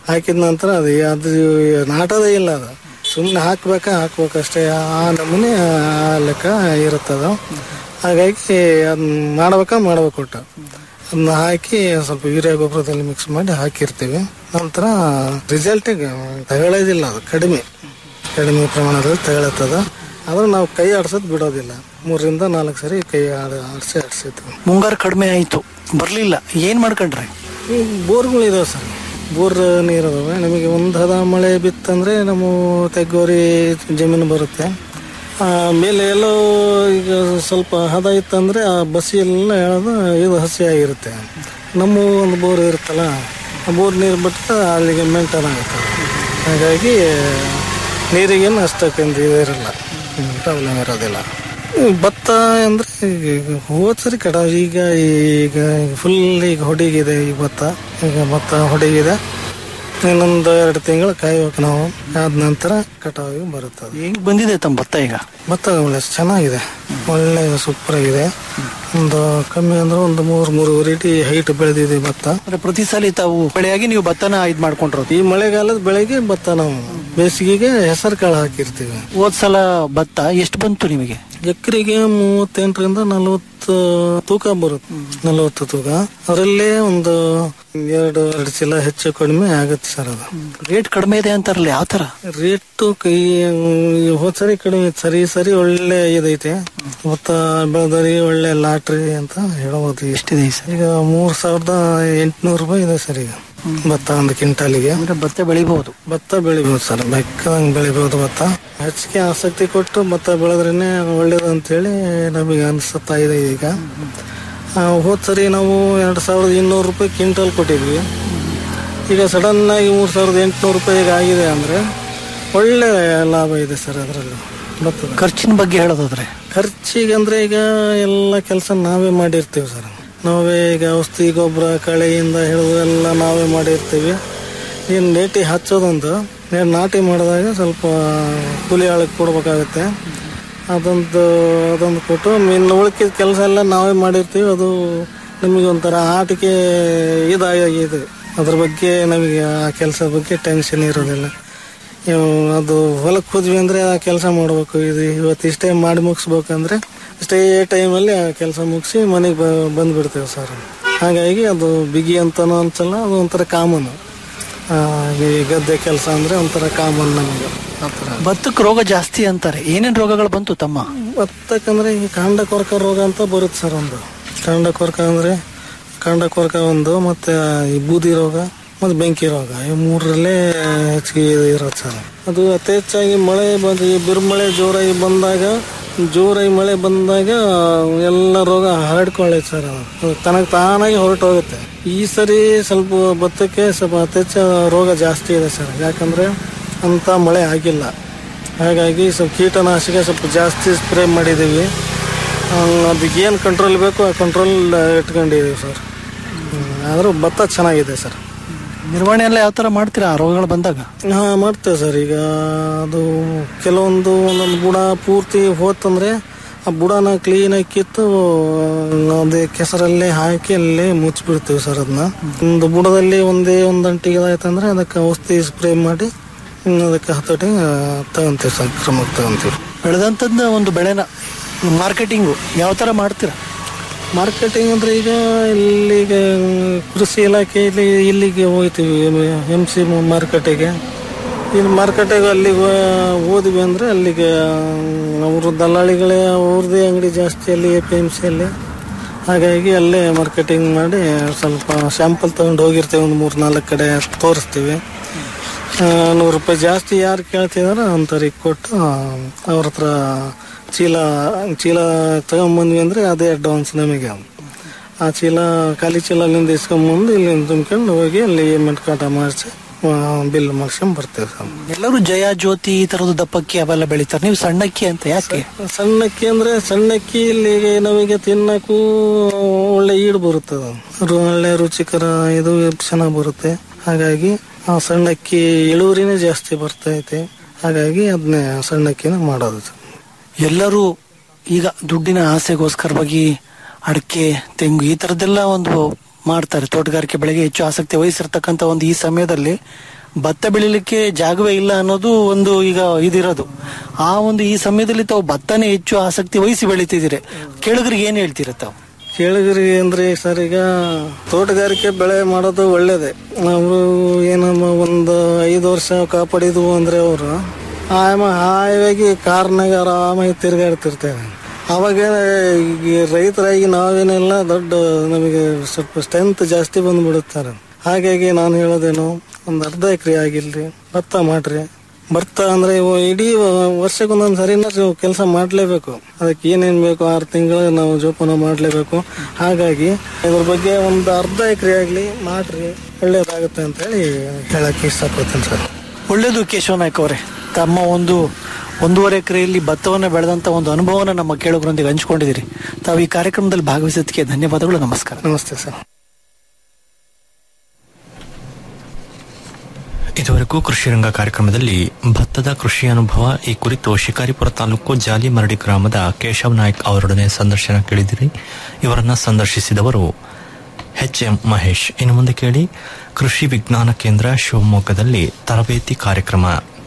ಹಾಕಿದ ನಂತರ ಅದು ಅದು ನಾಟೋದೇ ಇಲ್ಲ ಅದು ಸುಮ್ಮನೆ ಹಾಕ್ಬೇಕಾ ಹಾಕ್ಬೇಕಷ್ಟೇ ಆ ನಮೂನೆ ಆ ಲೆಕ್ಕ ಇರುತ್ತದ ಹಾಗಾಗಿ ಅದನ್ನ ಮಾಡ್ಬೇಕಾ ಮಾಡ್ಬೇಕು ಒಟ್ಟು ಅದನ್ನ ಹಾಕಿ ಸ್ವಲ್ಪ ಯೂರಿಯಾ ಗೊಬ್ಬರದಲ್ಲಿ ಮಿಕ್ಸ್ ಮಾಡಿ ಹಾಕಿರ್ತೀವಿ ನಂತರ ರಿಸಲ್ಟ್ ತಗೊಳ್ಳೋದಿಲ್ಲ ಅದು ಕಡಿಮೆ ಕಡಿಮೆ ಪ್ರಮಾಣದಲ್ಲಿ ತಗೊಳತ್ತದ ಆದ್ರೆ ನಾವು ಕೈ ಆಡ್ಸೋದು ಬಿಡೋದಿಲ್ಲ ಮೂರರಿಂದ ನಾಲ್ಕು ಸರಿ ಕೈ ಆಡ ಆಡಿಸಿ ಆಡಿಸಿದ್ವಿ ಮುಂಗಾರು ಕಡಿಮೆ ಆಯ್ತು ಬರ್ಲಿಲ್ಲ ಏನ್ ಮಾಡ್ಕೊಂಡ್ರಿ ಬೋರ್ಗಳು ಇದಾವೆ ಸರ್ ಬೋರ್ ನೀರು ಅದಾವೆ ನಮಗೆ ಒಂದು ಹದ ಮಳೆ ಬಿತ್ತಂದ್ರೆ ನಮ್ಮ ತೆಗ್ಗೋರಿ ಜಮೀನು ಬರುತ್ತೆ ಆ, ಮೇಲೆ ಎಲ್ಲೋ ಈಗ ಸ್ವಲ್ಪ ಹದ ಇತ್ತಂದ್ರೆ ಆ ಬಸಿ ಎಲ್ಲ ಎಳೆದು ಇದು ಹಸಿ ಆಗಿರುತ್ತೆ ನಮ್ಮ ಒಂದು ಬೋರ್ ಇರುತ್ತಲ್ಲ ಆ ಬೋರ್ ನೀರು ಬಿಟ್ಟು ಅಲ್ಲಿಗೆ ಮೇಂಟೈನ್ ಆಗುತ್ತೆ ಹಾಗಾಗಿ ನೀರಿಗೇನು ಅಷ್ಟಕ್ಕೊಂದು ಇದು ಇರಲ್ಲ ಪ್ರಾಬ್ಲಮ್ ಇರೋದಿಲ್ಲ ಈ ಭತ್ತ ಅಂದ್ರೆ ಈಗ ಹೋದ್ ಸರಿ ಕಟ ಈಗ ಈಗ ಫುಲ್ ಈಗ ಹೊಡಿಗಿದೆ ಈಗ ಭತ್ತ ಈಗ ಭತ್ತ ಹೊಡಿಗಿದೆ ಇನ್ನೊಂದು ಎರಡು ತಿಂಗಳು ಕಾಯ್ಬೇಕು ನಾವು ಆದ ನಂತರ ಕಟಾವಿಗೆ ಬರುತ್ತದೆ ಹೆಂಗ್ ಬಂದಿದೆ ತಮ್ಮ ಭತ್ತ ಈಗ ಭತ್ತ ಒಳ್ಳೆ ಚೆನ್ನಾಗಿದೆ ಒಳ್ಳೆ ಸೂಪರ್ ಆಗಿದೆ ಒಂದು ಕಮ್ಮಿ ಅಂದ್ರೆ ಒಂದು ಮೂರು ಮೂರುವರೆ ಅಡಿ ಹೈಟ್ ಬೆಳೆದಿದೆ ಭತ್ತ ಅಂದ್ರೆ ಪ್ರತಿ ಸಲ ತಾವು ಬೆಳೆಯಾಗಿ ನೀವು ಭತ್ತನ ಇದ್ ಮಾಡ್ಕೊಂಡ್ರೋದು ಈ ಮಳೆಗಾಲದ ಬೆಳೆಗೆ ಭತ್ತ ನಾವು ಬೇಸಿಗೆಗೆ ಹೆಸರು ಕಾಳು ಹಾಕಿರ್ತೀವಿ ಹೋದ್ ಸಲ ಭತ್ತ ಎಷ್ಟು ಬಂತು ನಿಮಗೆ ಎಕರೆಗೆ ಮೂವತ್ತೆಂಟರಿಂದ ನಲವತ್ತು ತೂಕ ಬರುತ್ತೆ ನಲವತ್ತು ತೂಕ ಅದರಲ್ಲೇ ಒಂದು ಎರಡು ಎರಡು ಚೀಲ ಹೆಚ್ಚು ಕಡಿಮೆ ಆಗುತ್ತೆ ಸರ್ ಅದು ರೇಟ್ ಕಡಿಮೆ ಇದೆ ಅಂತಾರಲ್ಲ ಯಾವ ತರ ರೇಟ್ ಕೈ ಹೋದ್ ಸರಿ ಕಡಿಮೆ ಇತ್ತು. ಸರಿ ಸರಿ ಒಳ್ಳೆ ಇದೈತೆ ಭತ್ತ ಬೆಳೆದರಿ ಒಳ್ಳೆ ಲಾಟ್ರಿ ಅಂತ ಹೇಳ್ಬೋದು ಎಷ್ಟಿದೆ ಸರ್ ಈಗ ಮೂರ್ ಸಾವಿರದ ಎಂಟುನೂರು ರೂಪಾಯಿ ಇದೆ ಸರ್ ಈಗ ಭತ್ತ ಒಂದು ಕ್ವಿಂಟಾಲಿಗೆ ಅಂದ್ರೆ ಭತ್ತ ಬೆಳಿಬಹುದು ಭತ್ತ ಬೆಳಿಬಹುದು ಸರ್ ಬೆಕ್ಕದಂಗೆ ಬೆಳಿಬಹುದು ಭತ್ತ ಹೆಚ್ಚಿಗೆ ಆಸಕ್ತಿ ಕೊಟ್ಟು ಭತ್ತ ಬೆಳೆದ್ರೇನೆ ಒಳ್ಳೇದು ಅಂತೇಳಿ ನಮಗೆ ಅನ್ಸುತ್ತಾ ಇದೆ ಈಗ ಆ, ಹೋದ್ ಸರಿ ನಾವು ಎರಡು ಸಾವಿರದ ಇನ್ನೂರು ರೂಪಾಯಿ ಕ್ವಿಂಟಲ್ ಕೊಟ್ಟಿದ್ವಿ ಈಗ ಸಡನ್ ಆಗಿ ಮೂರು ಸಾವಿರದ ಎಂಟುನೂರು ರೂಪಾಯಿ ಈಗ ಆಗಿದೆ ಅಂದ್ರೆ ಒಳ್ಳೆ ಲಾಭ ಇದೆ ಸರ್ ಅದರಲ್ಲಿ ಭತ್ತದ ಖರ್ಚಿನ ಬಗ್ಗೆ ಹೇಳೋದಾದ್ರೆ ಖರ್ಚಿಗೆ ಅಂದ್ರೆ ಈಗ ಎಲ್ಲ ಕೆಲಸ ನಾವೇ ಮಾಡಿರ್ತೀವಿ ಸರ್ ನಾವೇ ಈಗ ಔಷಧಿ ಗೊಬ್ಬರ ಕಳೆಯಿಂದ ಹಿಡಿದು ಎಲ್ಲ ನಾವೇ ಮಾಡಿರ್ತೀವಿ ಏನು ನೇಟಿ ಹಚ್ಚೋದೊಂದು ನೇ- ನಾಟಿ ಮಾಡಿದಾಗ ಸ್ವಲ್ಪ ಕೂಲಿ ಆಳಕ್ಕೆ ಕೊಡ್ಬೇಕಾಗತ್ತೆ ಅದೊಂದು ಅದೊಂದು ಕೊಟ್ಟು ಇನ್ನು ಉಳ್ಕಿದ ಕೆಲಸ ಎಲ್ಲ ನಾವೇ ಮಾಡಿರ್ತೀವಿ ಅದು ನಮಗೆ ಒಂಥರ ಆಟಿಕೆ ಇದಾಗಿದೆ ಅದ್ರ ಬಗ್ಗೆ ನಮಗೆ ಆ ಕೆಲಸದ ಬಗ್ಗೆ ಟೆನ್ಷನ್ ಇರೋದಿಲ್ಲ ಇವು ಅದು ಹೊಲಕ್ಕೆ ಹೋದ್ವಿ ಅಂದ್ರೆ ಆ ಕೆಲಸ ಮಾಡ್ಬೇಕು ಇದು ಇವತ್ತು ಇಷ್ಟೇ ಮಾಡಿ ಮುಗಿಸ್ಬೇಕಂದ್ರೆ ಇಷ್ಟೇ ಟೈಮಲ್ಲಿ ಆ ಕೆಲಸ ಮುಗಿಸಿ ಮನೆಗೆ ಬಂದ್ಬಿಡ್ತೇವೆ ಸರ್ ಹಾಗಾಗಿ ಅದು ಬಿಗಿ ಅಂತನೂ ಅನ್ಸಲ್ಲ ಅದು ಒಂಥರ ಕಾಮನ್ ಈ ಗದ್ದೆ ಕೆಲಸ ಅಂದ್ರೆ ಒಂಥರ ಕಾಮನ್ ನಮಗೆ ಆ ಥರ ಭತ್ತಕ್ಕೆ ರೋಗ ಜಾಸ್ತಿ ಅಂತಾರೆ ಏನೇನ್ ರೋಗಗಳು ಬಂತು ತಮ್ಮ ಭತ್ತಕ್ಕಂದ್ರೆ ಈ ಕಾಂಡ ಕೊರಕ ರೋಗ ಅಂತ ಬರುತ್ತೆ ಸರ್ ಒಂದು ಕಾಂಡ ಕೊರಕ ಅಂದ್ರೆ ಕಾಂಡ ಕೊರಕ ಒಂದು ಮತ್ತೆ ಈ ಬೂದಿ ರೋಗ ಮತ್ತೆ ಬೆಂಕಿ ರೋಗ ಈ ಮೂರರಲ್ಲೇ ಹೆಚ್ಚಿಗೆ ಇರುತ್ತೆ ಸರ್ ಅದು ಅತಿ ಹೆಚ್ಚಾಗಿ ಮಳೆ ಬಂದು ಈ ಬಿರುಮಳೆ ಜೋರಾಗಿ ಬಂದಾಗ ಜೋರಾಗಿ ಮಳೆ ಬಂದಾಗ ಎಲ್ಲ ರೋಗ ಹರಡ್ಕೊಳ್ಳೈತೆ ಸರ್ ಅದು ಅದು ತನಗೆ ತಾನಾಗಿ ಹೊರಟು ಹೋಗುತ್ತೆ ಈ ಸರಿ ಸ್ವಲ್ಪ ಭತ್ತಕ್ಕೆ ಸ್ವಲ್ಪ ಅತಿ ಹೆಚ್ಚು ರೋಗ ಜಾಸ್ತಿ ಇದೆ ಸರ್ ಯಾಕಂದ್ರೆ ಅಂತ ಮಳೆ ಆಗಿಲ್ಲ ಹಾಗಾಗಿ ಸ್ವಲ್ಪ ಕೀಟನಾಶಕ ಸ್ವಲ್ಪ ಜಾಸ್ತಿ ಸ್ಪ್ರೇ ಮಾಡಿದ್ದೀವಿ ಅದಕ್ಕೆ ಏನು ಕಂಟ್ರೋಲ್ ಬೇಕು ಆ ಕಂಟ್ರೋಲ್ ಇಟ್ಕೊಂಡಿದ್ದೀವಿ ಸರ್ ಆದರೂ ಭತ್ತ ಚೆನ್ನಾಗಿದೆ ಸರ್ ನಿರ್ವಹಣೆ ಎಲ್ಲ ಯಾವ ತರ ಮಾಡ್ತೀರಾ ಆ ರೋಗಗಳು ಬಂದಾಗ ಹಾ ಮಾಡ್ತೇವೆ ಸರ್ ಈಗ ಅದು ಕೆಲವೊಂದು ಒಂದೊಂದು ಬುಡ ಪೂರ್ತಿ ಹೋತಂದ್ರೆ ಆ ಬುಡನ ಕ್ಲೀನಾಗಿ ಕಿತ್ತು ಅದೇ ಕೆಸರಲ್ಲೇ ಹಾಕಿ ಅಲ್ಲೇ ಮುಚ್ಚಿಬಿಡ್ತೀವಿ ಸರ್ ಅದನ್ನ ಒಂದು ಬುಡದಲ್ಲಿ ಒಂದೇ ಒಂದು ಅಂಟಿಗೆ ಇದಾಯ್ತಂದ್ರೆ ಅದಕ್ಕೆ ಔಷಧಿ ಸ್ಪ್ರೇ ಮಾಡಿ ಇನ್ನು ಅದಕ್ಕೆ ಹತೋಟಿ ತಗೊಂತೀವಿ ಸರ್ ಕ್ರಮಕ್ಕೆ ತಗೊಂತೀವಿ ಬೆಳೆದಂತದ್ನ ಒಂದು ಬೆಳೆನ ಮಾರ್ಕೆಟಿಂಗು ಯಾವ ತರ ಮಾಡ್ತೀರಾ ಮಾರ್ಕೆಟಿಂಗ್ ಅಂದ್ರೆ ಈಗ ಇಲ್ಲಿಗೆ ಕೃಷಿ ಇಲಾಖೆಯಲ್ಲಿ ಇಲ್ಲಿಗೆ ಹೋಗ್ತೀವಿ ಎಮ್ ಸಿ ಮಾರ್ಕೆಟಿಗೆ ಇಲ್ಲಿ ಮಾರ್ಕೆಟಿಗೆ ಅಲ್ಲಿಗೆ ಹೋದ್ವಿ ಅಂದ್ರೆ ಅಲ್ಲಿಗೆ ಅವರು ದಲ್ಲಾಳಿಗಳೇ ಅವ್ರದ್ದೇ ಅಂಗಡಿ ಜಾಸ್ತಿ ಅಲ್ಲಿ ಎ ಪಿ ಎಮ್ ಸಿಯಲ್ಲಿ ಹಾಗಾಗಿ ಅಲ್ಲೇ ಮಾರ್ಕೆಟಿಂಗ್ ಮಾಡಿ ಸ್ವಲ್ಪ ಸ್ಯಾಂಪಲ್ ತಗೊಂಡು ಹೋಗಿರ್ತೀವಿ ಒಂದು ಮೂರು ನಾಲ್ಕು ಕಡೆ ತೋರಿಸ್ತೀವಿ ಆ, ನೂರು ರೂಪಾಯಿ ಜಾಸ್ತಿ ಯಾರು ಕೇಳ್ತಿದಾರೋ ಅಂಥವ್ರಿಗೆ ಕೊಟ್ಟು ಅವ್ರ ಹತ್ರ ಚೀಲ ಚೀಲ ತಗೊಂಬಂದ್ವಿ ಅಂದ್ರೆ ಅದೇ ಅಡ್ವಾನ್ಸ್ ನಮಗೆ ಆ ಚೀಲ ಖಾಲಿ ಚೀಲ ಅಲ್ಲಿಂದ ಇಸ್ಕೊಂಬಂದು ಇಲ್ಲಿಂದ ತುಂಬ್ಕೊಂಡು ಹೋಗಿ ಅಲ್ಲಿ ಮೆಟ್ಕಾಟ ಮಾಡಿಸಿ ಬಿಲ್ ಮಾಡ್ಸ್ಕೊಂಡ್ ಬರ್ತೇವೆ ಸರ್ ಎಲ್ಲರೂ ಜಯ ಜ್ಯೋತಿ ಈ ತರದ ದಪ್ಪಕ್ಕಿ ಅವೆಲ್ಲ ಬೆಳಿತಾರೆ ನೀವು ಸಣ್ಣಕ್ಕಿ ಅಂತ ಯಾಕೆ ಸಣ್ಣಕ್ಕಿ ಅಂದ್ರೆ ಸಣ್ಣಕ್ಕಿ ಇಲ್ಲಿ ನಮಗೆ ತಿನ್ನಕ್ಕೂ ಒಳ್ಳೆ ಈಡು ಬರುತ್ತದೆ ರು- ಒಳ್ಳೆ ರುಚಿಕರ ಇದು ಚೆನ್ನಾಗಿ ಬರುತ್ತೆ ಹಾಗಾಗಿ ಆ ಸಣ್ಣಕ್ಕಿ ಇಳುವರಿನೇ ಜಾಸ್ತಿ ಬರ್ತೈತೆ ಹಾಗಾಗಿ ಅದನ್ನೇ ಸಣ್ಣಕ್ಕಿನ ಮಾಡೋದು ಸರ್. ಎಲ್ಲರೂ ಈಗ ದುಡ್ಡಿನ ಆಸೆಗೋಸ್ಕರವಾಗಿ ಅಡಿಕೆ ತೆಂಗು ಈ ತರದ್ದೆಲ್ಲ ಒಂದು ಮಾಡ್ತಾರೆ ತೋಟಗಾರಿಕೆ ಬೆಳೆಗೆ ಹೆಚ್ಚು ಆಸಕ್ತಿ ವಹಿಸಿರ್ತಕ್ಕಂಥ ಒಂದು ಈ ಸಮಯದಲ್ಲಿ ಭತ್ತ ಬೆಳಿಲಿಕ್ಕೆ ಜಾಗವೇ ಇಲ್ಲ ಅನ್ನೋದು ಒಂದು ಈಗ ಇದಿರೋದು ಆ ಒಂದು ಈ ಸಮಯದಲ್ಲಿ ತಾವು ಭತ್ತನೇ ಹೆಚ್ಚು ಆಸಕ್ತಿ ವಹಿಸಿ ಬೆಳಿತಿದ್ದೀರಿ ಕೇಳುಗರಿಗೆ ಏನ್ ಹೇಳ್ತೀರ ತಾವು ಕೇಳುಗರಿಗೆ ಅಂದ್ರೆ ಸರ್ ಈಗ ತೋಟಗಾರಿಕೆ ಬೆಳೆ ಮಾಡೋದು ಒಳ್ಳೇದೇ ಅವರು ಏನಮ್ಮ ಒಂದು ಐದು ವರ್ಷ ಕಾಪಾಡಿದ್ವು ಅಂದ್ರೆ ಅವರು ಆಯಾಮ ಹಾಯಾಗಿ ಕಾರ್ನಾಗ ಆರಾಮಾಗಿ ತಿರುಗಾಡ್ತಿರ್ತೇವೆ ಅವಾಗ ಈ ರೈತರಾಗಿ ನಾವೇನೆಲ್ಲ ದೊಡ್ಡ ನಮಗೆ ಸ್ವಲ್ಪ ಸ್ಟ್ರೆಂತ್ ಜಾಸ್ತಿ ಬಂದ್ಬಿಡುತ್ತಾರೆ ಹಾಗಾಗಿ ನಾನು ಹೇಳೋದೇನು ಒಂದು ಅರ್ಧ ಎಕರೆ ಆಗಿಲ್ರಿ ಭತ್ತ ಮಾಡ್ರಿ ಭತ್ತ ಅಂದ್ರೆ ಇವು ಇಡೀ ವರ್ಷಕ್ಕೊಂದೊಂದು ಸರಿ ನಾವು ಕೆಲಸ ಮಾಡ್ಲೇಬೇಕು ಅದಕ್ಕೆ ಏನೇನ್ ಬೇಕು ಆರು ತಿಂಗಳು ನಾವು ಜೋಪಾನ ಮಾಡ್ಲೇಬೇಕು ಹಾಗಾಗಿ ಇದ್ರ ಬಗ್ಗೆ ಒಂದು ಅರ್ಧ ಎಕರೆ ಆಗ್ಲಿ ಮಾಡ್ರಿ ಒಳ್ಳೇದಾಗುತ್ತೆ ಅಂತ ಹೇಳಿ ಹೇಳಕ್ ಇಷ್ಟಪಡ್ತೀನಿ ಸರ್ ಒಳ್ಳೇದು ಕೇಶವ ನಾಯ್ಕ ಅವರೇ ತಮ್ಮ ಒಂದು ಒಂದೂವರೆ ಎಕರೆಯಲ್ಲಿ ಭತ್ತವನ್ನು ಬೆಳೆದಂತ ಒಂದು ಅನುಭವನ ನಮ್ಮ ಕೇಳುಗರೊಂದಿಗೆ ಹಂಚ್ಕೊಂಡಿದ್ದೀರಿ ತಾವು ಈ ಕಾರ್ಯಕ್ರಮದಲ್ಲಿ ಭಾಗವಹಿಸೋದಕ್ಕೆ ಧನ್ಯವಾದಗಳು ನಮಸ್ಕಾರ ನಮಸ್ತೆ ಸರ್ ಇದುವರೆಗೂ ಕೃಷಿ ರಂಗ ಕಾರ್ಯಕ್ರಮದಲ್ಲಿ ಭತ್ತದ ಕೃಷಿ ಅನುಭವ ಈ ಕುರಿತು ಶಿಕಾರಿಪುರ ತಾಲೂಕು ಜಾಲಿಮರಡಿ ಗ್ರಾಮದ ಕೇಶವ್ ನಾಯ್ಕ್ ಅವರೊಡನೆ ಸಂದರ್ಶನ ಕೇಳಿದಿರಿ ಇವರನ್ನ ಸಂದರ್ಶಿಸಿದವರು ಎಚ್ ಎಂ ಮಹೇಶ್ ಇನ್ನು ಮುಂದೆ ಕೇಳಿ ಕೃಷಿ ವಿಜ್ಞಾನ ಕೇಂದ್ರ ಶಿವಮೊಗ್ಗದಲ್ಲಿ ತರಬೇತಿ ಕಾರ್ಯಕ್ರಮ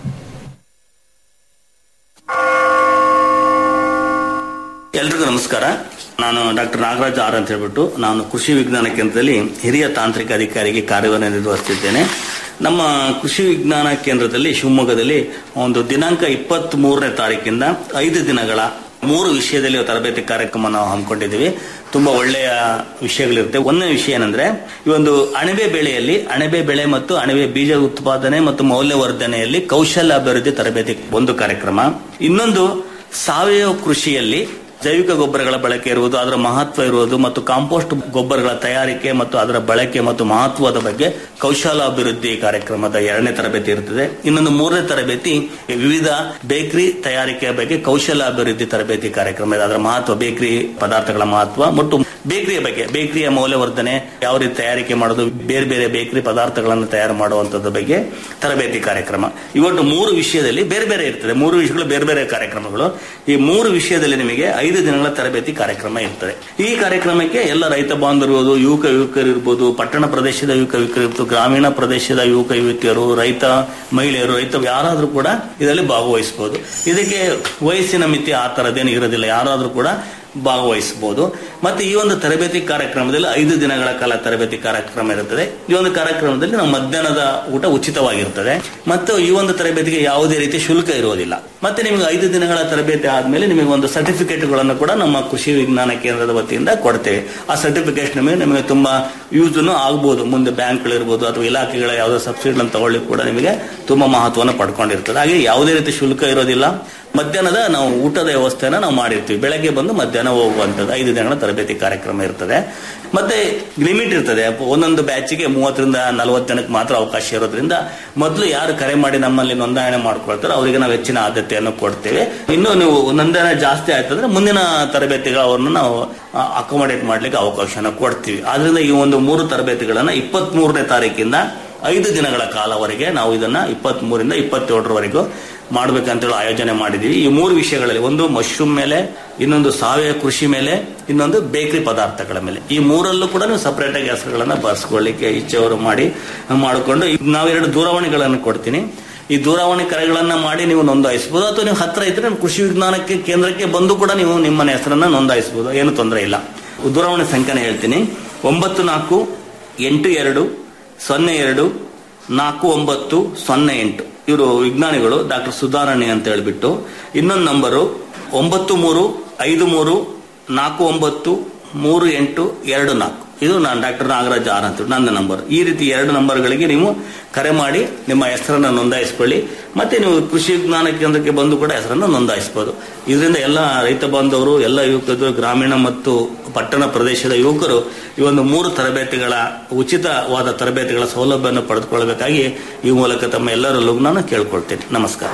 ಎಲ್ರಿಗೂ ನಮಸ್ಕಾರ ನಾನು ಡಾಕ್ಟರ್ ನಾಗರಾಜ್ ಆರ್ ಅಂತ ಹೇಳ್ಬಿಟ್ಟು ನಾನು ಕೃಷಿ ವಿಜ್ಞಾನ ಕೇಂದ್ರದಲ್ಲಿ ಹಿರಿಯ ತಾಂತ್ರಿಕ ಅಧಿಕಾರಿಗೆ ಕಾರ್ಯವನ್ನು ನಿರ್ವಹಿಸುತ್ತಿದ್ದೇನೆ ನಮ್ಮ ಕೃಷಿ ವಿಜ್ಞಾನ ಕೇಂದ್ರದಲ್ಲಿ ಶಿವಮೊಗ್ಗದಲ್ಲಿ ಒಂದು ದಿನಾಂಕ ಇಪ್ಪತ್ತ್ ಮೂರನೇ ತಾರೀಕಿಂದ ಐದು ದಿನಗಳ ಮೂರು ವಿಷಯದಲ್ಲಿ ತರಬೇತಿ ಕಾರ್ಯಕ್ರಮ ನಾವು ಹಮ್ಮಿಕೊಂಡಿದ್ದೀವಿ ತುಂಬಾ ಒಳ್ಳೆಯ ವಿಷಯಗಳಿರುತ್ತೆ ಒಂದನೇ ವಿಷಯ ಏನಂದ್ರೆ ಈ ಒಂದು ಅಣಬೆ ಬೆಳೆಯಲ್ಲಿ ಅಣಬೆ ಬೆಳೆ ಮತ್ತು ಅಣಬೆ ಬೀಜ ಉತ್ಪಾದನೆ ಮತ್ತು ಮೌಲ್ಯವರ್ಧನೆಯಲ್ಲಿ ಕೌಶಲ್ಯ ಅಭಿವೃದ್ಧಿ ತರಬೇತಿ ಒಂದು ಕಾರ್ಯಕ್ರಮ ಇನ್ನೊಂದು ಸಾವಯವ ಕೃಷಿಯಲ್ಲಿ ಜೈವಿಕ ಗೊಬ್ಬರಗಳ ಬಳಕೆ ಇರುವುದು ಅದರ ಮಹತ್ವ ಇರುವುದು ಮತ್ತು ಕಾಂಪೋಸ್ಟ್ ಗೊಬ್ಬರಗಳ ತಯಾರಿಕೆ ಮತ್ತು ಅದರ ಬಳಕೆ ಮತ್ತು ಮಹತ್ವದ ಬಗ್ಗೆ ಕೌಶಲ ಅಭಿವೃದ್ಧಿ ಕಾರ್ಯಕ್ರಮದ ಎರಡನೇ ತರಬೇತಿ ಇರುತ್ತದೆ ಇನ್ನೊಂದು ಮೂರನೇ ತರಬೇತಿ ವಿವಿಧ ಬೇಕರಿ ತಯಾರಿಕೆಯ ಬಗ್ಗೆ ಕೌಶಲ ಅಭಿವೃದ್ಧಿ ತರಬೇತಿ ಕಾರ್ಯಕ್ರಮ ಇದೆ ಅದರ ಮಹತ್ವ ಬೇಕರಿ ಪದಾರ್ಥಗಳ ಮಹತ್ವ ಮತ್ತು ಬೇಕರಿಯ ಬಗ್ಗೆ ಬೇಕರಿಯ ಮೌಲ್ಯವರ್ಧನೆ ಯಾವ ರೀತಿ ತಯಾರಿಕೆ ಮಾಡೋದು ಬೇರೆ ಬೇರೆ ಬೇಕರಿ ಪದಾರ್ಥಗಳನ್ನು ತಯಾರು ಮಾಡುವಂತದ್ರ ಬಗ್ಗೆ ತರಬೇತಿ ಕಾರ್ಯಕ್ರಮ ಇವತ್ತು ಮೂರು ವಿಷಯದಲ್ಲಿ ಬೇರೆ ಬೇರೆ ಇರ್ತದೆ ಮೂರು ವಿಷಯಗಳು ಬೇರೆ ಬೇರೆ ಕಾರ್ಯಕ್ರಮಗಳು ಈ ಮೂರು ವಿಷಯದಲ್ಲಿ ನಿಮಗೆ ಐದು ದಿನಗಳ ತರಬೇತಿ ಕಾರ್ಯಕ್ರಮ ಇರ್ತದೆ ಈ ಕಾರ್ಯಕ್ರಮಕ್ಕೆ ಎಲ್ಲ ರೈತ ಬಾಂಧವರು ಇರ್ಬೋದು, ಯುವಕ ಯುವಕರು ಇರ್ಬೋದು ಪಟ್ಟಣ ಪ್ರದೇಶದ ಯುವಕ ಯುವಕರು ಇರ್ಬೋದು ಗ್ರಾಮೀಣ ಪ್ರದೇಶದ ಯುವಕ ಯುವತಿಯರು ರೈತ ಮಹಿಳೆಯರು ರೈತ ಯಾರಾದ್ರೂ ಕೂಡ ಇದರಲ್ಲಿ ಭಾಗವಹಿಸಬಹುದು ಇದಕ್ಕೆ ವಯಸ್ಸಿನ ಮಿತಿ ಆ ತರದೇನು ಇರೋದಿಲ್ಲ ಯಾರಾದ್ರೂ ಕೂಡ ಭಾಗವಹಿಸಬಹುದು ಮತ್ತೆ ಈ ಒಂದು ತರಬೇತಿ ಕಾರ್ಯಕ್ರಮದಲ್ಲಿ ಐದು ದಿನಗಳ ಕಾಲ ತರಬೇತಿ ಕಾರ್ಯಕ್ರಮ ಇರುತ್ತದೆ ಈ ಒಂದು ಕಾರ್ಯಕ್ರಮದಲ್ಲಿ ನಾವು ಮಧ್ಯಾಹ್ನದ ಊಟ ಉಚಿತವಾಗಿರುತ್ತದೆ ಮತ್ತು ಈ ಒಂದು ತರಬೇತಿಗೆ ಯಾವುದೇ ರೀತಿ ಶುಲ್ಕ ಇರುವುದಿಲ್ಲ ಮತ್ತೆ ನಿಮಗೆ ಐದು ದಿನಗಳ ತರಬೇತಿ ಆದ್ಮೇಲೆ ನಿಮಗೆ ಒಂದು ಸರ್ಟಿಫಿಕೇಟ್ಗಳನ್ನು ಕೂಡ ನಮ್ಮ ಕೃಷಿ ವಿಜ್ಞಾನ ಕೇಂದ್ರದ ವತಿಯಿಂದ ಕೊಡ್ತೇವೆ ಆ ಸರ್ಟಿಫಿಕೇಟ್ ನಿಮಗೆ ನಿಮಗೆ ತುಂಬಾ ಯೂಸ್ನು ಆಗ್ಬೋದು ಮುಂದೆ ಬ್ಯಾಂಕ್ಗಳಿರ್ಬೋದು ಅಥವಾ ಇಲಾಖೆಗಳ ಯಾವುದೋ ಸಬ್ಸಿಡಿಗಳನ್ನು ತಗೊಳ್ಳಿ ಕೂಡ ನಿಮಗೆ ತುಂಬಾ ಮಹತ್ವವನ್ನು ಪಡ್ಕೊಂಡಿರ್ತದೆ ಹಾಗೆ ಯಾವುದೇ ರೀತಿ ಶುಲ್ಕ ಇರೋದಿಲ್ಲ ಮಧ್ಯಾಹ್ನದ ನಾವು ಊಟದ ವ್ಯವಸ್ಥೆನ ನಾವು ಮಾಡಿರ್ತೀವಿ ಬೆಳಗ್ಗೆ ಬಂದು ಮಧ್ಯಾಹ್ನ ಹೋಗುವಂಥದ್ದು ಐದು ದಿನಗಳ ತರಬೇತಿ ಕಾರ್ಯಕ್ರಮ ಇರ್ತದೆ ಮತ್ತೆ ಲಿಮಿಟ್ ಇರ್ತದೆ ಒಂದೊಂದು ಬ್ಯಾಚಿಗೆ ಮೂವತ್ತರಿಂದ ನಲವತ್ತು ಜನಕ್ಕೆ ಮಾತ್ರ ಅವಕಾಶ ಇರೋದ್ರಿಂದ ಮೊದಲು ಯಾರು ಕರೆ ಮಾಡಿ ನಮ್ಮಲ್ಲಿ ನೋಂದಣಿ ಮಾಡ್ಕೊಳ್ತಾರೋ ಅವರಿಗೆ ನಾವು ಹೆಚ್ಚಿನ ಆದ್ಯತೆಯನ್ನು ಕೊಡ್ತೇವೆ ಇನ್ನು ನೀವು ನೋಂದಣಿ ಜಾಸ್ತಿ ಆಯ್ತಂದ್ರೆ ಮುಂದಿನ ತರಬೇತಿಗಳು ಅವ್ರನ್ನ ನಾವು ಅಕೊಮಡೇಟ್ ಮಾಡ್ಲಿಕ್ಕೆ ಅವಕಾಶನ ಕೊಡ್ತೀವಿ ಆದ್ರಿಂದ ಈ ಒಂದು ಮೂರು ತರಬೇತಿಗಳನ್ನ ಇಪ್ಪತ್ತ್ ಮೂರನೇ ತಾರೀಕಿಂದ ಐದು ದಿನಗಳ ಕಾಲವರೆಗೆ ನಾವು ಇದನ್ನ ಇಪ್ಪತ್ತ್ ಮೂರಿಂದ ಇಪ್ಪತ್ತೇಳರವರೆಗೂ ಮಾಡ್ಬೇಕಂತೇಳಿ ಆಯೋಜನೆ ಮಾಡಿದೀವಿ ಈ ಮೂರು ವಿಷಯಗಳಲ್ಲಿ ಒಂದು ಮಶ್ರೂಮ್ ಮೇಲೆ ಇನ್ನೊಂದು ಸಾವಯವ ಕೃಷಿ ಮೇಲೆ ಇನ್ನೊಂದು ಬೇಕರಿ ಪದಾರ್ಥಗಳ ಮೇಲೆ ಈ ಮೂರಲ್ಲೂ ಕೂಡ ನೀವು ಸಪರೇಟ್ ಆಗಿ ಹೆಸರುಗಳನ್ನ ಬರ್ಸ್ಕೊಳ್ಳಿಕ್ಕೆ ಇಚ್ಛೆಯವರು ಮಾಡಿ ಮಾಡಿಕೊಂಡು ನಾವೆರಡು ದೂರವಾಣಿಗಳನ್ನು ಕೊಡ್ತೀನಿ ಈ ದೂರವಾಣಿ ಕರೆಗಳನ್ನ ಮಾಡಿ ನೀವು ನೋಂದಾಯಿಸಬಹುದು ಅಥವಾ ನೀವು ಹತ್ರ ಇದ್ರೆ ನಮ್ಮ ಕೃಷಿ ವಿಜ್ಞಾನಕ್ಕೆ ಕೇಂದ್ರಕ್ಕೆ ಬಂದು ಕೂಡ ನೀವು ನಿಮ್ಮ ಹೆಸರನ್ನ ನೋಂದಾಯಿಸಬಹುದು ಏನು ತೊಂದರೆ ಇಲ್ಲ ದೂರವಾಣಿ ಸಂಖ್ಯೆನ ಹೇಳ್ತೀನಿ ಒಂಬತ್ತು ನಾಲ್ಕು ಎಂಟು ಎರಡು ಸೊನ್ನೆ ಎರಡು ನಾಲ್ಕು ಒಂಬತ್ತು ಸೊನ್ನೆ ಎಂಟು ಇವರು ವಿಜ್ಞಾನಿಗಳು ಡಾಕ್ಟರ್ ಸುಧಾರಣಿ ಅಂತ ಹೇಳ್ಬಿಟ್ಟು ಇನ್ನೊಂದು ನಂಬರು ಒಂಬತ್ತು ಮೂರು ಐದು ಮೂರು ನಾಲ್ಕು ಒಂಬತ್ತು ಮೂರು ಎಂಟು ಎರಡು ನಾಲ್ಕು ಇದು ನಾನು ಡಾಕ್ಟರ್ ನಾಗರಾಜ್ ಆರ್ ಅಂತ ನನ್ನ ನಂಬರ್ ಈ ರೀತಿ ಎರಡು ನಂಬರ್ಗಳಿಗೆ ನೀವು ಕರೆ ಮಾಡಿ ನಿಮ್ಮ ಹೆಸರನ್ನು ನೋಂದಾಯಿಸಿಕೊಳ್ಳಿ ಮತ್ತೆ ನೀವು ಕೃಷಿ ವಿಜ್ಞಾನ ಕೇಂದ್ರಕ್ಕೆ ಬಂದು ಕೂಡ ಹೆಸರನ್ನು ನೋಂದಾಯಿಸಬಹುದು ಇದರಿಂದ ಎಲ್ಲ ರೈತ ಬಾಂಧವರು ಎಲ್ಲ ಯುವಕರು ಗ್ರಾಮೀಣ ಮತ್ತು ಪಟ್ಟಣ ಪ್ರದೇಶದ ಯುವಕರು ಈ ಒಂದು ಮೂರು ತರಬೇತಿಗಳ ಉಚಿತವಾದ ತರಬೇತಿಗಳ ಸೌಲಭ್ಯವನ್ನು ಪಡೆದುಕೊಳ್ಳಬೇಕಾಗಿ ಈ ಮೂಲಕ ತಮ್ಮ ಎಲ್ಲರಲ್ಲೂ ನಾನು ಕೇಳ್ಕೊಳ್ತೇನೆ ನಮಸ್ಕಾರ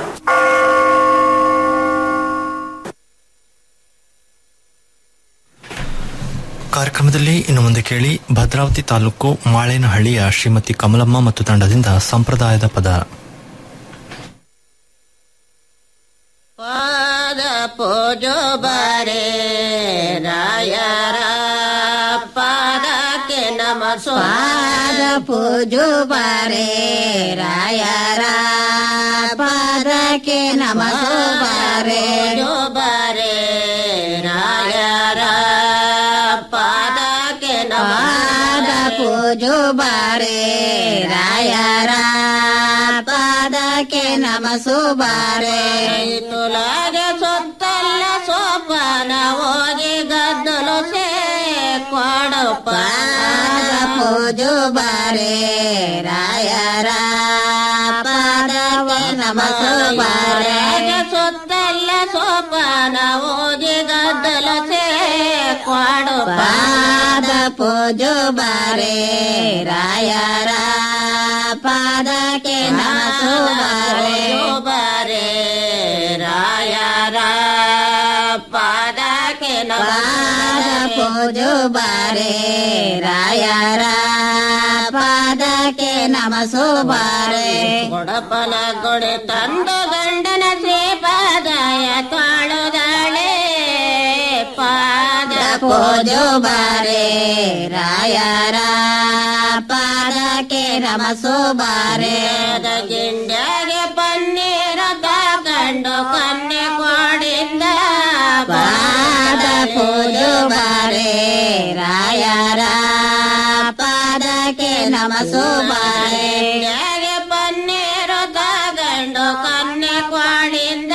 ಕಾರ್ಯಕ್ರಮದಲ್ಲಿ ಇನ್ನು ಮುಂದೆ ಕೇಳಿ ಭದ್ರಾವತಿ ತಾಲೂಕು ಮಾಳೇನಹಳ್ಳಿಯ ಶ್ರೀಮತಿ ಕಮಲಮ್ಮ ಮತ್ತು ತಂಡದಿಂದ ಸಂಪ್ರದಾಯದ ಪದ ಪಾದ ಪೂಜೋ ಬರೆ ರಾಯರ ಪಾದಕ್ಕೆ ನ ನಮಸೋ ಪಾದ ಪೂಜು ಬಾರೆ ರಾಯರ ಪಾದಕ್ಕೆ ನಮಸೋ ಬಾರೆ ಬಾರೆ ರಾಯರ ಪಾದಕ್ಕೆ ಪಾದ ಪೂಜು ಬಾರೆ ರಾಯರ ಪಾದಕ್ಕೆ ನಮಸು ಬಾರೆ ತುಲಾಗೆ ಸೊತ್ತಲ್ಲ ಸೋಪಾನ ಹೋಗಿ ಗದ್ದಲು ಸೇ ಕೊಡು ಪಾದ ಪೂಜು ಬಾರೆ ರಾಯರ ಪಾದಕ್ಕೆ ನಮಸು ಬಾರೆ ಸುತ್ತಲ್ಲ ಸೋಪಾನ ಓದಿ ಗದ್ದಲು ಸೇ ಕೊಡು ಪಾದ ಪೂಜು ಬಾರೆ ರಾಯರ ಪಾದಕ್ಕೆ ನಮಸು ಬಾರೆ ಬಾರೆ ರಾಯರ ಪಾದಕ್ಕೆ ಪಾದ ಪೂಜು ಬಾರೆ ರಾಯರ ಪಾದಕ್ಕೆ ನಮಸು ಬಾರೆ ಕೊಡಪನ ಕೊಡೆ ತಂದು ಗಂಡನ ಶ್ರೀಪಾದಾಯ ತಾಳುದಾಳೆ ಪಾದ ಪೂಜು ಬಾರೆ ರಾಯರ ಪಾದಕ್ಕೆ ನಮಸು ಬಾರೆ ಗಿಂಡ್ಯಾಗೆ ಪನ್ನೀರ ಕಂಡು ಕನ್ನೆ ಕೊಡಿಂದ ಪಾದ ಪೂಜು ಬಾರೆ ರಾಯರ ಪಾದಕ್ಕೆ ನಮಸು ಬಾರೆ ಪನ್ನೀರು ತಗಂಡು ಕನ್ನೆ ಕೊಡಿಂದ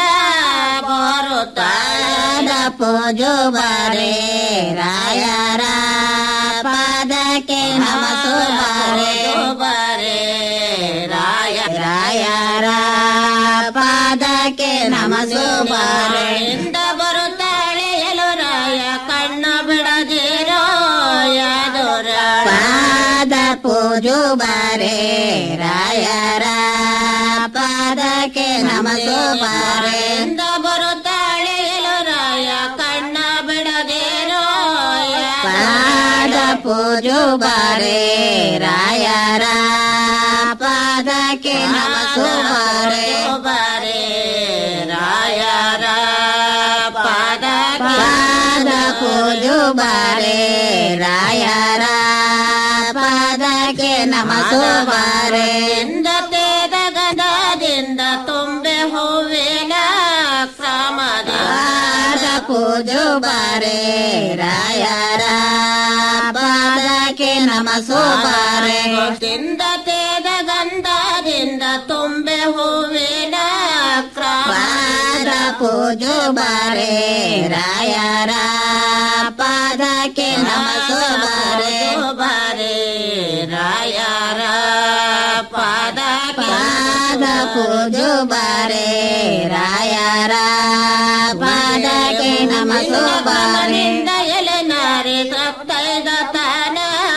ಬರುತ್ತಾದ ಪೂಜು ಬಾರೆ ರಾಯರ ಪಾದಕ್ಕೆ ನಮಸು ಬಾರೆ ಬಾರೆ ರಾಯ ರಾಯರ ಪಾದಕ್ಕೆ ನಮಸು ಬಾರೆ ಇಂದ ಬರುತ್ತಾಳೆ ಎಲುರಾಯ ಕಣ್ಣ ಬಿಡದಿರೋ ಯಾದೋರ ಪಾದ ಪೂಜು ಬಾರೆ ರಾಯರ ಪಾದಕ್ಕೆ ನಮಸು ಬಾರೆ ಇಂದ ಬರುತ್ತಾಳೆ ಎಲುರಾಯ ಕಣ್ಣ ಬಿಡದಿರೋ ಪಾದ ಪೂಜು ಬಾರೆ ರಾಯರ ಪಾದಕ್ಕೆ ನಮಸು ಬಾರೆ ಬಾರೆ ರಾಯರ ಪಾದ ಪಾದ ಪೂಜು ಬಾರೆ ರಾಯರ ಪಾದಕ್ಕೆ ನಮಸು ಬಾರೆ ಇಂದ ತೇದ ಗದದಿಂದ ತುಂಬೆ ಹೂವಿನ ಕ್ರಮದ ಪಾದ ಪೂಜು ಬಾರೆ ರಾಯರ ಪಾದಕ್ಕೆ ನಮಸು ಬಾರೆ ತಿಂದ ತೇದ ಗಂಧದಿಂದ ತುಂಬೆ ಹೂವಿನ ಪಾದ ಪೂಜು ಬಾರೆ ರಾಯರ ಪಾದಕ್ಕೆ ನಮಸು ಬಾರೆ ಬಾರೆ ರಾಯರ ಪಾದ ಪಾದ ಪೂಜು ಬಾರೆ ರಾಯರ ಪಾದಕ್ಕೆ ನಮಸು ಬಾರಿಂದ ಎಲೆನಾರಿ ಸತ್ತೈದ ತಾನ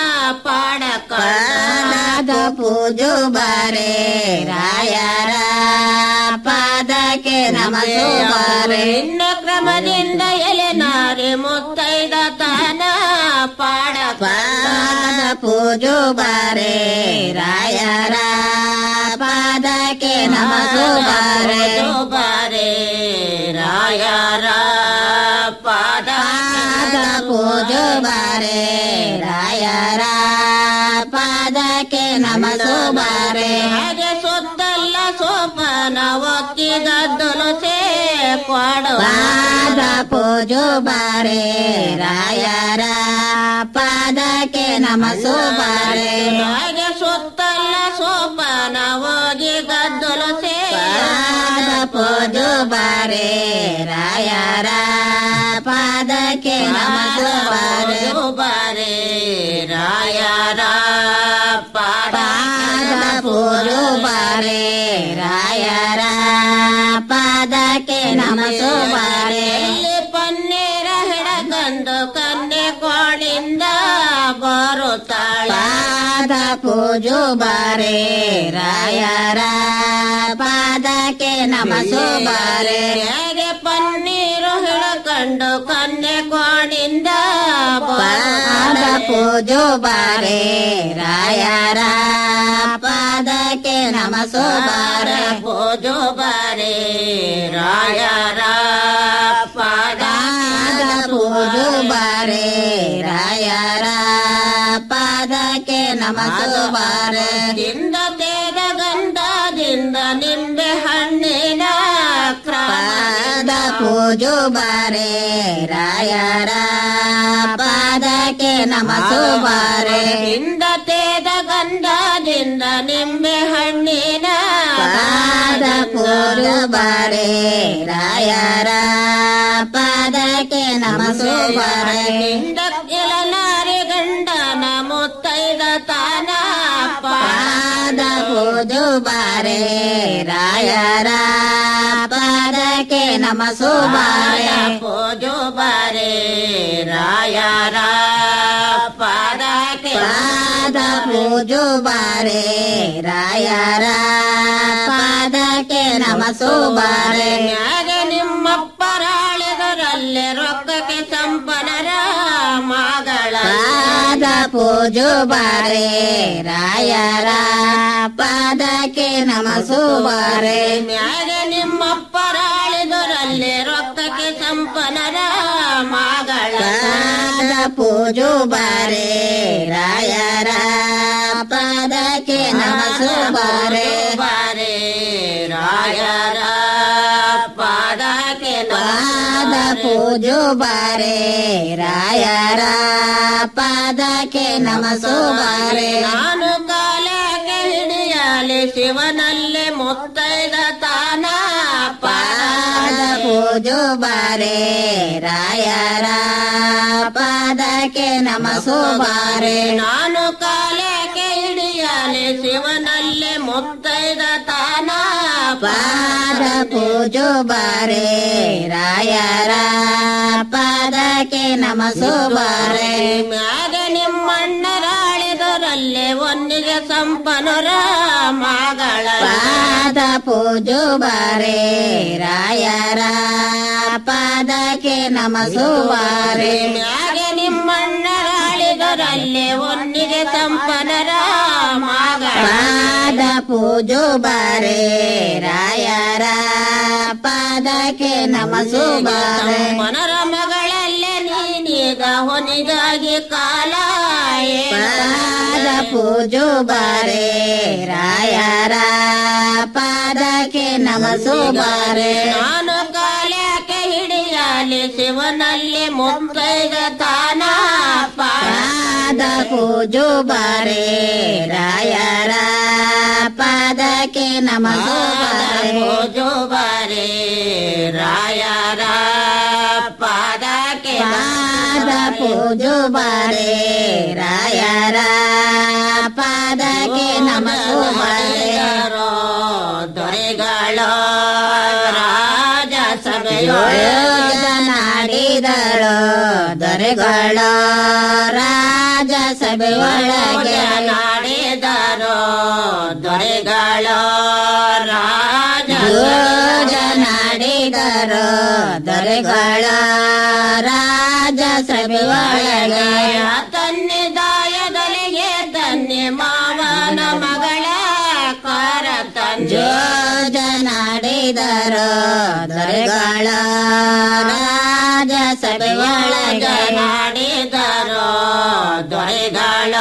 ಪಾಡಕ ಪೂಜು ಬಾರೆ ರಾಯರ ಪಾದಕ್ಕೆ ನಮಸು ಬಾರೆ ಇನ್ನ ಕ್ರಮದಿಂದ ಎಲೆನಾರಿ ಮುತ್ತೈದ ತಾನ ಪಾಡ ಪಾದ ಪೂಜು ಬಾರೆ ರಾಯರ ಪಾದಕ್ಕೆ ನಮಸು ಬಾರೆ ಬಾರೆ ರಾಯರ ಪಾದ ಪೂಜು ಬಾರೆ ರಾಯರ ಪಾದಕ್ಕೆ ನಮಸು ಬಾರೆ ಹಾಗೆ ಸುತ್ತಲ್ಲ ಸೋಪನ ಒಕ್ಕಿ ಗದ್ದಲು ಸೇ ಕೊಡು ಪಾದ ಪೂಜು ಬಾರೆ ರಾಯರ ಪಾದಕ್ಕೆ ನಮಸು ಬಾರೆ ಹಾಗೆ ಸುತ್ತಲ್ಲ ಸೋಪನ ಹೋಗಿ ಗದ್ದಲು ಸೇ ಪಾದ ಪೂಜು ಬಾರೆ ರಾಯರ ಪಾದಕ್ಕೆ ನಮಸು ಬಾರೆ ಬಾರೆ ರಾಯರ ಪಾದ ಪೂಜು ಬಾರೆ ರಾಯರ ಪಾದಕ್ಕೆ ನಮಸು ಬಾರೆ ಪನ್ನೀರ ಹಿಡಗಂದು ಕನ್ನೆ ಕೋಳಿಂದ ಬರುತ್ತಾಳ ಪಾದ ಪೂಜು ಬಾರೆ ರಾಯರ ಪಾದಕ್ಕೆ ನಮಸು ಬಾರೆ ಹೇಗೆ ಪನ್ನೀರು ಹಿಡಕಂಡು ಕನ್ನೆ ಕೋಣಿಂದ ಪಾದ ಪೂಜು ಬಾರೆ ರಾಯರ ಪಾದಕ್ಕೆ ನಮಸು ಬಾರೆ ಪೂಜು ಬಾರೆ ರಾಯರ ಪಾದ ಪೂಜು ಬಾರೆ ರಾಯರ ಪಾದ ನಮಸು ಬಾರೆ ದಿಂದ ತೇದ ಗಂಧದಿಂದ ನಿಂಬೆ ಹಣ್ಣಿನ ಕ್ರಾದ ಪೂಜು ಬಾರೆ ರಾಯರ ಪಾದಕ್ಕೆ ನಮಸು ಬಾರೆ ದಿಂದ ತೇದ ಗಂಧದಿಂದ ನಿಂಬೆ ಹಣ್ಣಿನ ಪಾದ ಪೂಜು ಬಾರೆ ರಾಯರ ಪಾದಕ್ಕೆ ನಮಸು ಬಾರೆ ದಿಂದ ಇಳನಾರಿ ಗಂಡನ ಮುತ್ತೈದ ತಾನ ಪಾದ ಪೂಜು ಬಾರೆ ರಾಯರ ಪಾದಕ್ಕೆ ನಮಸು ಬಾರೆ ಪೂಜು ಬಾರೆ ರಾಯರ ಪಾದಕ್ಕೆ ಪಾದ ಪೂಜು ಬಾರೆ ರಾಯರ ಪಾದಕ್ಕೆ ನಮಸು ಬಾರೆ ಮ್ಯಾಗೆ ನಿಮ್ಮ ಪರಾಳಿದರಲ್ಲಿ ರೊಕ್ಕಕ್ಕೆ ಸಂಪನರ ಮಗಳ ಪಾದ ಪೂಜು ಬಾರೆ ರಾಯರ ಪಾದಕ್ಕೆ ನಮಸು ಬಾರೆ ಮ್ಯಾಗೆ ನಿಮ್ಮ ಪರಾಳಿದರಲ್ಲಿ ರೊಕ್ಕಕ್ಕೆ ಸಂಪನರ ಮಗಳ ಪಾದ ಪೂಜು ಬಾರೆ ರಾಯರ ಪಾದಕ್ಕೆ ನಮಸು ಬಾರೆ ಬಾರೆ ರಾಯರ ಪಾದಕ್ಕೆ ಪಾದ ಪೂಜು ಬಾರೆ ರಾಯರ ಪಾದಕ್ಕೆ ನಮಸು ಬಾರೆ ನಾನು ಕಾಲಕ್ಕೆ ಹಿಡಿಯಲಿ ಶಿವನಲ್ಲಿ ಮುತ್ತೈದ ತಾನ ಪಾದ ಪೂಜು ಬಾರೆ ರಾಯರ ಪಾದಕ್ಕೆ ನಮಸು ಬಾರೆ ನಾನು ಕಾಲಕ್ಕೆ ಹಿಡಿಯಲಿ ಶಿವನಲ್ಲಿ ಮುತ್ತೈದ ತಾನ ಪಾದ ಪೂಜು ಬಾರೆ ರಾಯರ ಪಾದಕ್ಕೆ ನಮಸು ಬಾರೆ ಮ್ಯಾಗ ನಿಮ್ಮಣ್ಣರಾಳಿದರಲ್ಲಿ ಒಂದಿಗೆ ಸಂಪನುರ ಮಗಳ ಪಾದ ಪೂಜು ಬಾರೆ ರಾಯರ ಪಾದಕ್ಕೆ ನಮಸು ಬಾರೆ ಮ್ಯಾಗ ನಿಮ್ಮಣ್ಣರಾಳಿದರಲ್ಲಿ ಒಂದಿಗೆ ಸಂಪನರ ಮಗಳ ಪಾದ ಪೂಜು ಬಾರೆ ರಾಯರ ಪಾದಕ್ಕೆ ನಮಸು ಬಾರೆ ಮನರ ಮಗಳಲ್ಲೇ ನೀನೀಗ ಹೊನಿಗಾಗಿ ಕಾಲ ಪಾದ ಪೂಜು ಬಾರೆ ರಾಯರ ಪಾದಕ್ಕೆ ನಮಸು ಬಾರೆ ನಾನು ಕಾಲಕ್ಕೆ ಹಿಡಿಯಲಿ ಶಿವನಲ್ಲಿ ಮುತ್ತೈದ ತಾನ ಪಾದ ಪೂಜು ಬಾರೆ ರಾಯರ ಪಾದಕ್ಕೆ ನಮಸು ಬಾರೆ ಪೂಜು ಬಾರೆ ರಾಯರ ಪಾದಕ್ಕೆ ಪಾದ ಪೂಜು ಬಾರೆ ರಾಯರ ಪಾದಕ್ಕೆ ನಮಸು ಬಾರೆ ದೊರೆಗಳು ರಾಜ ಸಭೆಯೊಳನಾಡಿದಳು ದೊರೆಗಳು ರಾಜ ಸಭೆಯೊಳಗೆ ನಾಡಿದರು ದೊರೆಗಳು ರಾಜ ನಾಡಿದರು ದೊರೆಗಳ ರಾಜ ಸಭೆಯೊಳಗೆ ತನ್ನಿದಾಯದಲಿಗೆ ತನ್ನಿ ಮಾವನ ಮಗಳ ಕಾರ ಜನಾಡಿದರು ದೊರೆಗಳ ರಾಜ ಸಭೆಯೊಳಗೆ ನಾಡಿದರು ದೊರೆಗಳ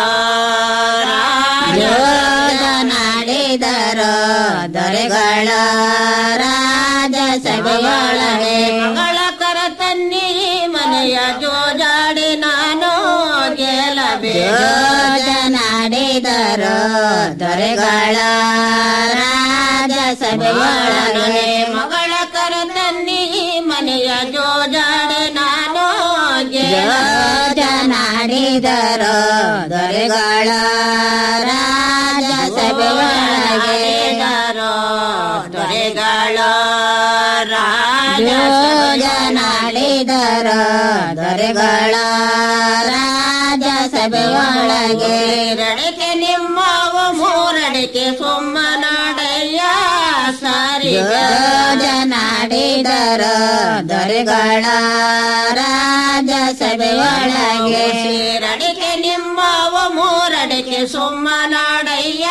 ನಾಡಿದರು ದೊರೆಗಳ ರಾಜ ಸಭೆಯೊಳಗೆ ಮಗಳ ಕರ ತನ್ನಿ ಮನೆಯ ಜೋಜಾಡಿ ನಾನು ಗೆಲಬೇಜನಾಡಿದರು ದೊರೆಗಳ ರಾಜ ಸಭೆಯೊಳಗೆ ಮಗಳ ಕರ ತನ್ನಿ ಮನೆಯ ಜೋಜಾಡಿ ನಾನು ಗೆಲಬೇಜನಾಡಿದರು ದೊರೆಗಳ ರಾಜ ಸಭೆಯೊಳಗೆ ದೊರೆಗಳ ರಾಜನಾಡಿದರು ದೊರೆಗಳ ರಾಜ ಸಭೆಯೊಳಗೆ ರಡಿಕೆ ನಿಮ್ಮವ ಮೂರಡಿಕೆ ಸೊಮ್ಮನಾಡಯ್ಯ ಸಾರಿ ಜನಾಡಿದರು ದೊರೆಗಳ ರಾಜ ಸಭೆಯೊಳಗೆ ರಡಿಕೆ ನಿಮ್ಮವ ಮೂರಡಿಕೆ ಸೊಮ್ಮನಾಡಯ್ಯ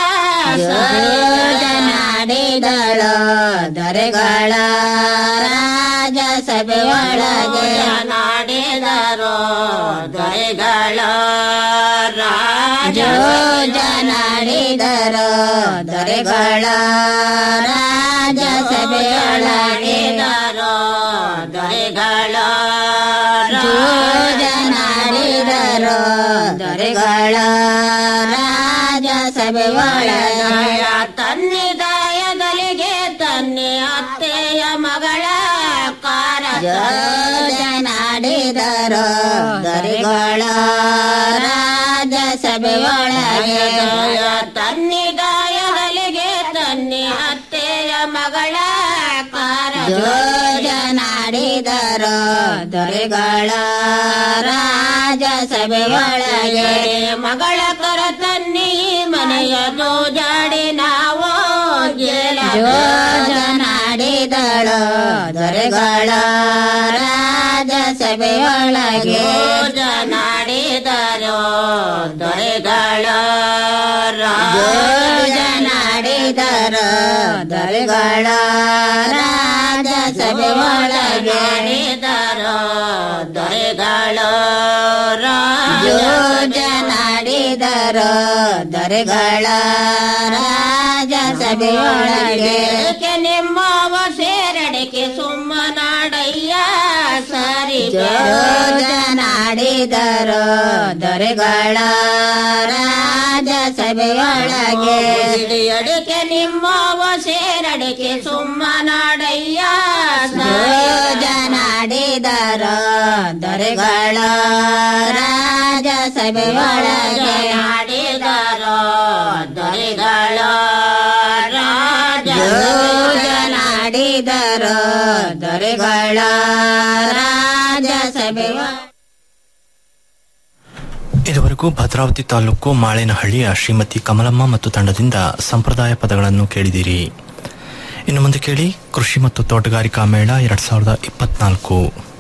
ಜನಾಡಿದಳು ದೊರೆಗಳ ರಾಜ ಸಭೆಯೊಳಗೆ ನಾಡಿದರು ದೊರೆಗಳ ರಾಜ ಜೋಜನಾಡಿದರು ದೊರೆಗಳ ರಾಜಸಭೆಯೊಳಗಿದರು ದೊರೆಗಳ ಜೋಜನಾಡಿದರು ದೊರೆಗಳ ರಾಜಸಭೆಯೊಳಗ ತನ್ನಿದಾಯದಲಿಗೆ ತನ್ನಿ ಅತ್ತೆಯ ಮಗಳ ಕಾರ ಜನಾಡಿದರು ದೊರೆಗಳ ರಾಜಸಭೆಯೊಳಗೆ ತನ್ನಿದಾಯದಲಿಗೆ ತನ್ನಿ ಅತ್ತೆಯ ಮಗಳ ಕಾರ ಜನಾಡಿದರು ದೊರೆಗಳ ರಾಜಸಭೆಯೊಳಗೆ ಮಗಳ ಕರ ತನ್ನಿ ಮನೆಯ ಜಾಡಿ ನಾವು ಜನಾಡಿದಳು ದೊರೆಗಳ ರಾಜಸಭೆಯೊಳಗೆ ಜನಾಡಿದರು ದೊರೆಗಳ ರಾಜನಾಡಿದರು ದೊರೆಗಳ ರಾಜಸಭೆಯೊಳಗೆ ದರು ದೊರೆಗಳ ರಾಜನಾಡಿದರು ದೊರೆಗಳ ರಾಜಸಭೆಯೊಳಗೆ ನಿಮ್ಮವ ಸೇರಡಿಕೆ ಸುಮ್ಮನಾಡಯ್ಯ ಸರಿ ಜನಾಡಿದರು ದೊರೆಗಳ ರಾಜಸಭೆಯೊಳಗೆ ಅಡಿಕೆ ನಿಮ್ಮವ ಸೇರಡಿಕೆ ಸುಮ್ಮನಾಡಯ್ಯ ಜನಾಡಿದರು ದೊರೆಗಳ ರಾಜಸಭೆಯೊಳಗೆ ಆಡಿದರು ದೊರೆಗಳ ರಾಜನಾಡಿದರು ದೊರೆಗಳ ರಾಜಸಭೆ ಇದುವರೆಗೂ ಭದ್ರಾವತಿ ತಾಲೂಕು ಮಾಳೇನಹಳ್ಳಿಯ ಶ್ರೀಮತಿ ಕಮಲಮ್ಮ ಮತ್ತು ತಂಡದಿಂದ ಸಂಪ್ರದಾಯ ಪದಗಳನ್ನು ಕೇಳಿದಿರಿ ಇನ್ನು ಮುಂದೆ ಕೇಳಿ ಕೃಷಿ ಮತ್ತು ತೋಟಗಾರಿಕಾ ಮೇಳ ಎರಡ್ ಸಾವಿರದ ಇಪ್ಪತ್ನಾಲ್ಕು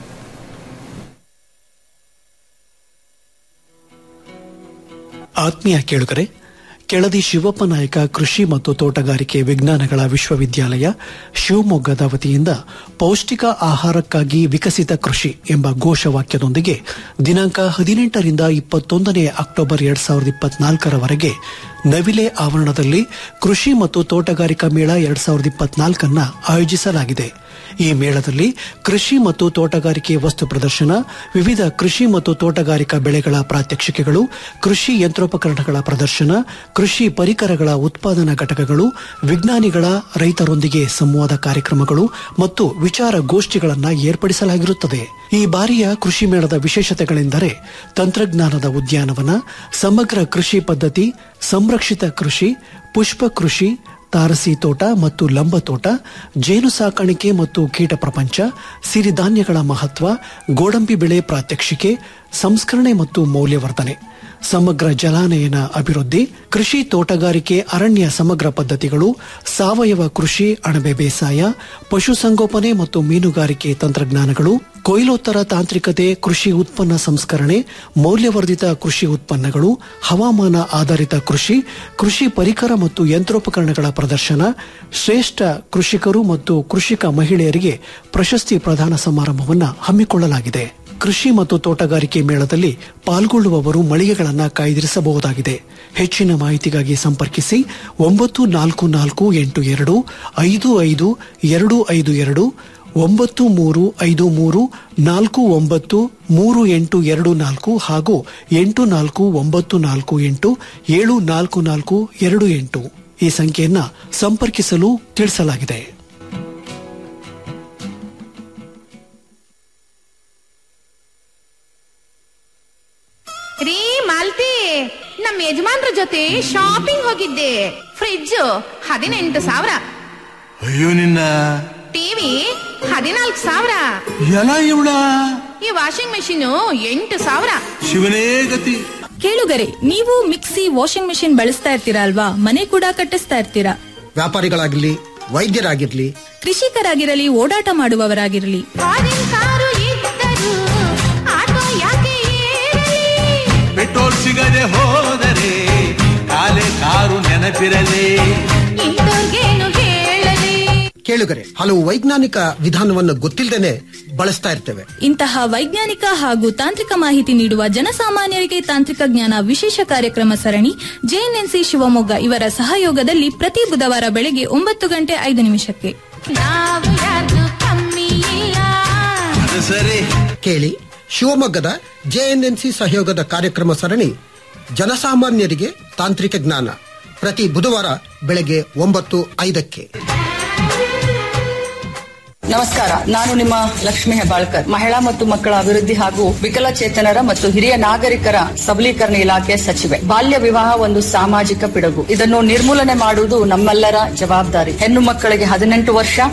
ಆತ್ಮೀಯ ಕೇಳುಗರೆ ಕೆಳದಿ ಶಿವಪ್ಪ ನಾಯಕ ಕೃಷಿ ಮತ್ತು ತೋಟಗಾರಿಕೆ ವಿಜ್ಞಾನಗಳ ವಿಶ್ವವಿದ್ಯಾಲಯ ಶಿವಮೊಗ್ಗದ ವತಿಯಿಂದ ಪೌಷ್ಟಿಕ ಆಹಾರಕ್ಕಾಗಿ ವಿಕಸಿತ ಕೃಷಿ ಎಂಬ ಘೋಷವಾಕ್ಯದೊಂದಿಗೆ ದಿನಾಂಕ ಹದಿನೆಂಟರಿಂದ ಇಪ್ಪತ್ತೊಂದನೇ ಅಕ್ಟೋಬರ್ ಎರಡ್ ಸಾವಿರದ ಇಪ್ಪತ್ನಾಲ್ಕರವರೆಗೆ ನವಿಲೆ ಆವರಣದಲ್ಲಿ ಕೃಷಿ ಮತ್ತು ತೋಟಗಾರಿಕಾ ಮೇಳ ಎರಡ್ ಸಾವಿರದ ಇಪ್ಪತ್ನಾಲ್ಕನ್ನ ಆಯೋಜಿಸಲಾಗಿದೆ ಈ ಮೇಳದಲ್ಲಿ ಕೃಷಿ ಮತ್ತು ತೋಟಗಾರಿಕೆ ವಸ್ತು ಪ್ರದರ್ಶನ ವಿವಿಧ ಕೃಷಿ ಮತ್ತು ತೋಟಗಾರಿಕಾ ಬೆಳೆಗಳ ಪ್ರಾತ್ಯಕ್ಷಿಕೆಗಳು ಕೃಷಿ ಯಂತ್ರೋಪಕರಣಗಳ ಪ್ರದರ್ಶನ ಕೃಷಿ ಪರಿಕರಗಳ ಉತ್ಪಾದನಾ ಘಟಕಗಳು ವಿಜ್ಞಾನಿಗಳ ರೈತರೊಂದಿಗೆ ಸಂವಾದ ಕಾರ್ಯಕ್ರಮಗಳು ಮತ್ತು ವಿಚಾರ ಗೋಷ್ಠಿಗಳನ್ನು ಏರ್ಪಡಿಸಲಾಗಿರುತ್ತದೆ ಈ ಬಾರಿಯ ಕೃಷಿ ಮೇಳದ ವಿಶೇಷತೆಗಳೆಂದರೆ ತಂತ್ರಜ್ಞಾನದ ಉದ್ಯಾನವನ ಸಮಗ್ರ ಕೃಷಿ ಪದ್ಧತಿ ಸಂರಕ್ಷಿತ ಕೃಷಿ ಪುಷ್ಪ ಕೃಷಿ ತಾರಸಿ ತೋಟ ಮತ್ತು ಲಂಬ ತೋಟ ಜೇನು ಸಾಕಾಣಿಕೆ ಮತ್ತು ಕೀಟ ಪ್ರಪಂಚ ಸಿರಿಧಾನ್ಯಗಳ ಮಹತ್ವ ಗೋಡಂಬಿ ಬೆಳೆ ಪ್ರಾತ್ಯಕ್ಷಿಕೆ ಸಂಸ್ಕರಣೆ ಮತ್ತು ಮೌಲ್ಯವರ್ಧನೆ ಸಮಗ್ರ ಜಲಾನಯನ ಅಭಿವೃದ್ಧಿ ಕೃಷಿ ತೋಟಗಾರಿಕೆ ಅರಣ್ಯ ಸಮಗ್ರ ಪದ್ಧತಿಗಳು ಸಾವಯವ ಕೃಷಿ ಅಣಬೆ ಬೇಸಾಯ ಪಶುಸಂಗೋಪನೆ ಮತ್ತು ಮೀನುಗಾರಿಕೆ ತಂತ್ರಜ್ಞಾನಗಳು ಕೊಯ್ಲೋತ್ತರ ತಾಂತ್ರಿಕತೆ ಕೃಷಿ ಉತ್ಪನ್ನ ಸಂಸ್ಕರಣೆ ಮೌಲ್ಯವರ್ಧಿತ ಕೃಷಿ ಉತ್ಪನ್ನಗಳು ಹವಾಮಾನ ಆಧಾರಿತ ಕೃಷಿ ಕೃಷಿ ಪರಿಕರ ಮತ್ತು ಯಂತ್ರೋಪಕರಣಗಳ ಪ್ರದರ್ಶನ ಶ್ರೇಷ್ಠ ಕೃಷಿಕರು ಮತ್ತು ಕೃಷಿಕ ಮಹಿಳೆಯರಿಗೆ ಪ್ರಶಸ್ತಿ ಪ್ರದಾನ ಸಮಾರಂಭವನ್ನು ಹಮ್ಮಿಕೊಳ್ಳಲಾಗಿದೆ ಕೃಷಿ ಮತ್ತು ತೋಟಗಾರಿಕೆ ಮೇಳದಲ್ಲಿ ಪಾಲ್ಗೊಳ್ಳುವವರು ಮಳಿಗೆಗಳನ್ನು ಕಾಯ್ದಿರಿಸಬಹುದಾಗಿದೆ ಹೆಚ್ಚಿನ ಮಾಹಿತಿಗಾಗಿ ಸಂಪರ್ಕಿಸಿ ಒಂಬತ್ತು ನಾಲ್ಕು ನಾಲ್ಕು ಎಂಟು ಎರಡು ಐದು ಐದು ಎರಡು ಐದು ಎರಡು ಒಂಬತ್ತು ಮೂರು ಐದು ಮೂರು ನಾಲ್ಕು ಒಂಬತ್ತು ಮೂರು ಎಂಟು ಎರಡು ನಾಲ್ಕು ಹಾಗೂ ಎಂಟು ನಾಲ್ಕು ಒಂಬತ್ತು ನಾಲ್ಕು ಎಂಟು ಏಳು ನಾಲ್ಕು ನಾಲ್ಕು ಎರಡು ಎಂಟು ಈ ಸಂಖ್ಯೆಯನ್ನ ಸಂಪರ್ಕಿಸಲು ತಿಳಿಸಲಾಗಿದೆ ರೀ ಮಾಲ್ತಿ ನಮ್ಮ ಯಜಮಾನ್ರ ಜೊತೆ ಶಾಪಿಂಗ್ ಹೋಗಿದ್ದೆ ಫ್ರಿಡ್ಜ್ ಹದಿನೆಂಟು ಸಾವಿರ ಅಯ್ಯೋ ನಿನ್ನ ಟಿವಿ ಹದಿನಾಲ್ಕು ಸಾವಿರ ಎಲ್ಲ ಇವಳ ಈ ವಾಷಿಂಗ್ ಮೆಷಿನ್ ಎಂಟು ಸಾವಿರ ಶಿವನೇ ಗತಿ ಕೇಳುಗರೆ ನೀವು ಮಿಕ್ಸಿ ವಾಷಿಂಗ್ ಮೆಷಿನ್ ಬಳಸ್ತಾ ಇರ್ತೀರಾ ಅಲ್ವಾ ಮನೆ ಕೂಡ ಕಟ್ಟಿಸ್ತಾ ಇರ್ತೀರಾ ವ್ಯಾಪಾರಿಗಳಾಗಿರ್ಲಿ ವೈದ್ಯರಾಗಿರ್ಲಿ ಕೃಷಿಕರಾಗಿರಲಿ ಓಡಾಟ ಮಾಡುವವರಾಗಿರಲಿ ಫಾರಿನ್ ಕಾರು ಇದ್ದರು ಆಟೋ ಯಾಕೆ ಏರಲಿ ಪೆಟ್ರೋಲ್ ಸಿಗದೆ ಹೋದರೆ ಕಾಲೆ ಕಾರು ನೆನಪಿರಲಿ ಇಂಥವ್ರಿಗೇನು ಹೇಳಲಿ ಕೇಳುಗರೆ ಹಲವು ವೈಜ್ಞಾನಿಕ ವಿಧಾನವನ್ನು ಗೊತ್ತಿಲ್ಲದೇನೆ ಬಳಸ್ತಾ ಇರ್ತೇವೆ ಇಂತಹ ವೈಜ್ಞಾನಿಕ ಹಾಗೂ ತಾಂತ್ರಿಕ ಮಾಹಿತಿ ನೀಡುವ ಜನಸಾಮಾನ್ಯರಿಗೆ ತಾಂತ್ರಿಕ ಜ್ಞಾನ ವಿಶೇಷ ಕಾರ್ಯಕ್ರಮ ಸರಣಿ ಜೆಎನ್ಎನ್ಸಿ ಶಿವಮೊಗ್ಗ ಇವರ ಸಹಯೋಗದಲ್ಲಿ ಪ್ರತಿ ಬುಧವಾರ ಬೆಳಗ್ಗೆ ಒಂಬತ್ತು ಗಂಟೆ ಐದು ನಿಮಿಷಕ್ಕೆ ನಾವು ಯಾರ್ದು ಕಮ್ಮಿ ಇಲ್ಲ ಸರಿ ಕೇಳಿ ಶಿವಮೊಗ್ಗದ ಜೆಎನ್ಎನ್ಸಿ ಸಹಯೋಗದ ಕಾರ್ಯಕ್ರಮ ಸರಣಿ ಜನಸಾಮಾನ್ಯರಿಗೆ ತಾಂತ್ರಿಕ ಜ್ಞಾನ ಪ್ರತಿ ಬುಧವಾರ ಬೆಳಗ್ಗೆ ಒಂಬತ್ತು ಐದಕ್ಕೆ ನಮಸ್ಕಾರ ನಾನು ನಿಮ್ಮ ಲಕ್ಷ್ಮಿ ಹೆಬ್ಬಾಳ್ಕರ್ ಮಹಿಳಾ ಮತ್ತು ಮಕ್ಕಳ ಅಭಿವೃದ್ಧಿ ಹಾಗೂ ವಿಕಲಚೇತನರ ಮತ್ತು ಹಿರಿಯ ನಾಗರಿಕರ ಸಬಲೀಕರಣ ಇಲಾಖೆ ಸಚಿವೆ ಬಾಲ್ಯ ವಿವಾಹ ಒಂದು ಸಾಮಾಜಿಕ ಪಿಡುಗು ಇದನ್ನು ನಿರ್ಮೂಲನೆ ಮಾಡುವುದು ನಮ್ಮೆಲ್ಲರ ಜವಾಬ್ದಾರಿ ಹೆಣ್ಣು ಮಕ್ಕಳಿಗೆ ಹದಿನೆಂಟು ವರ್ಷ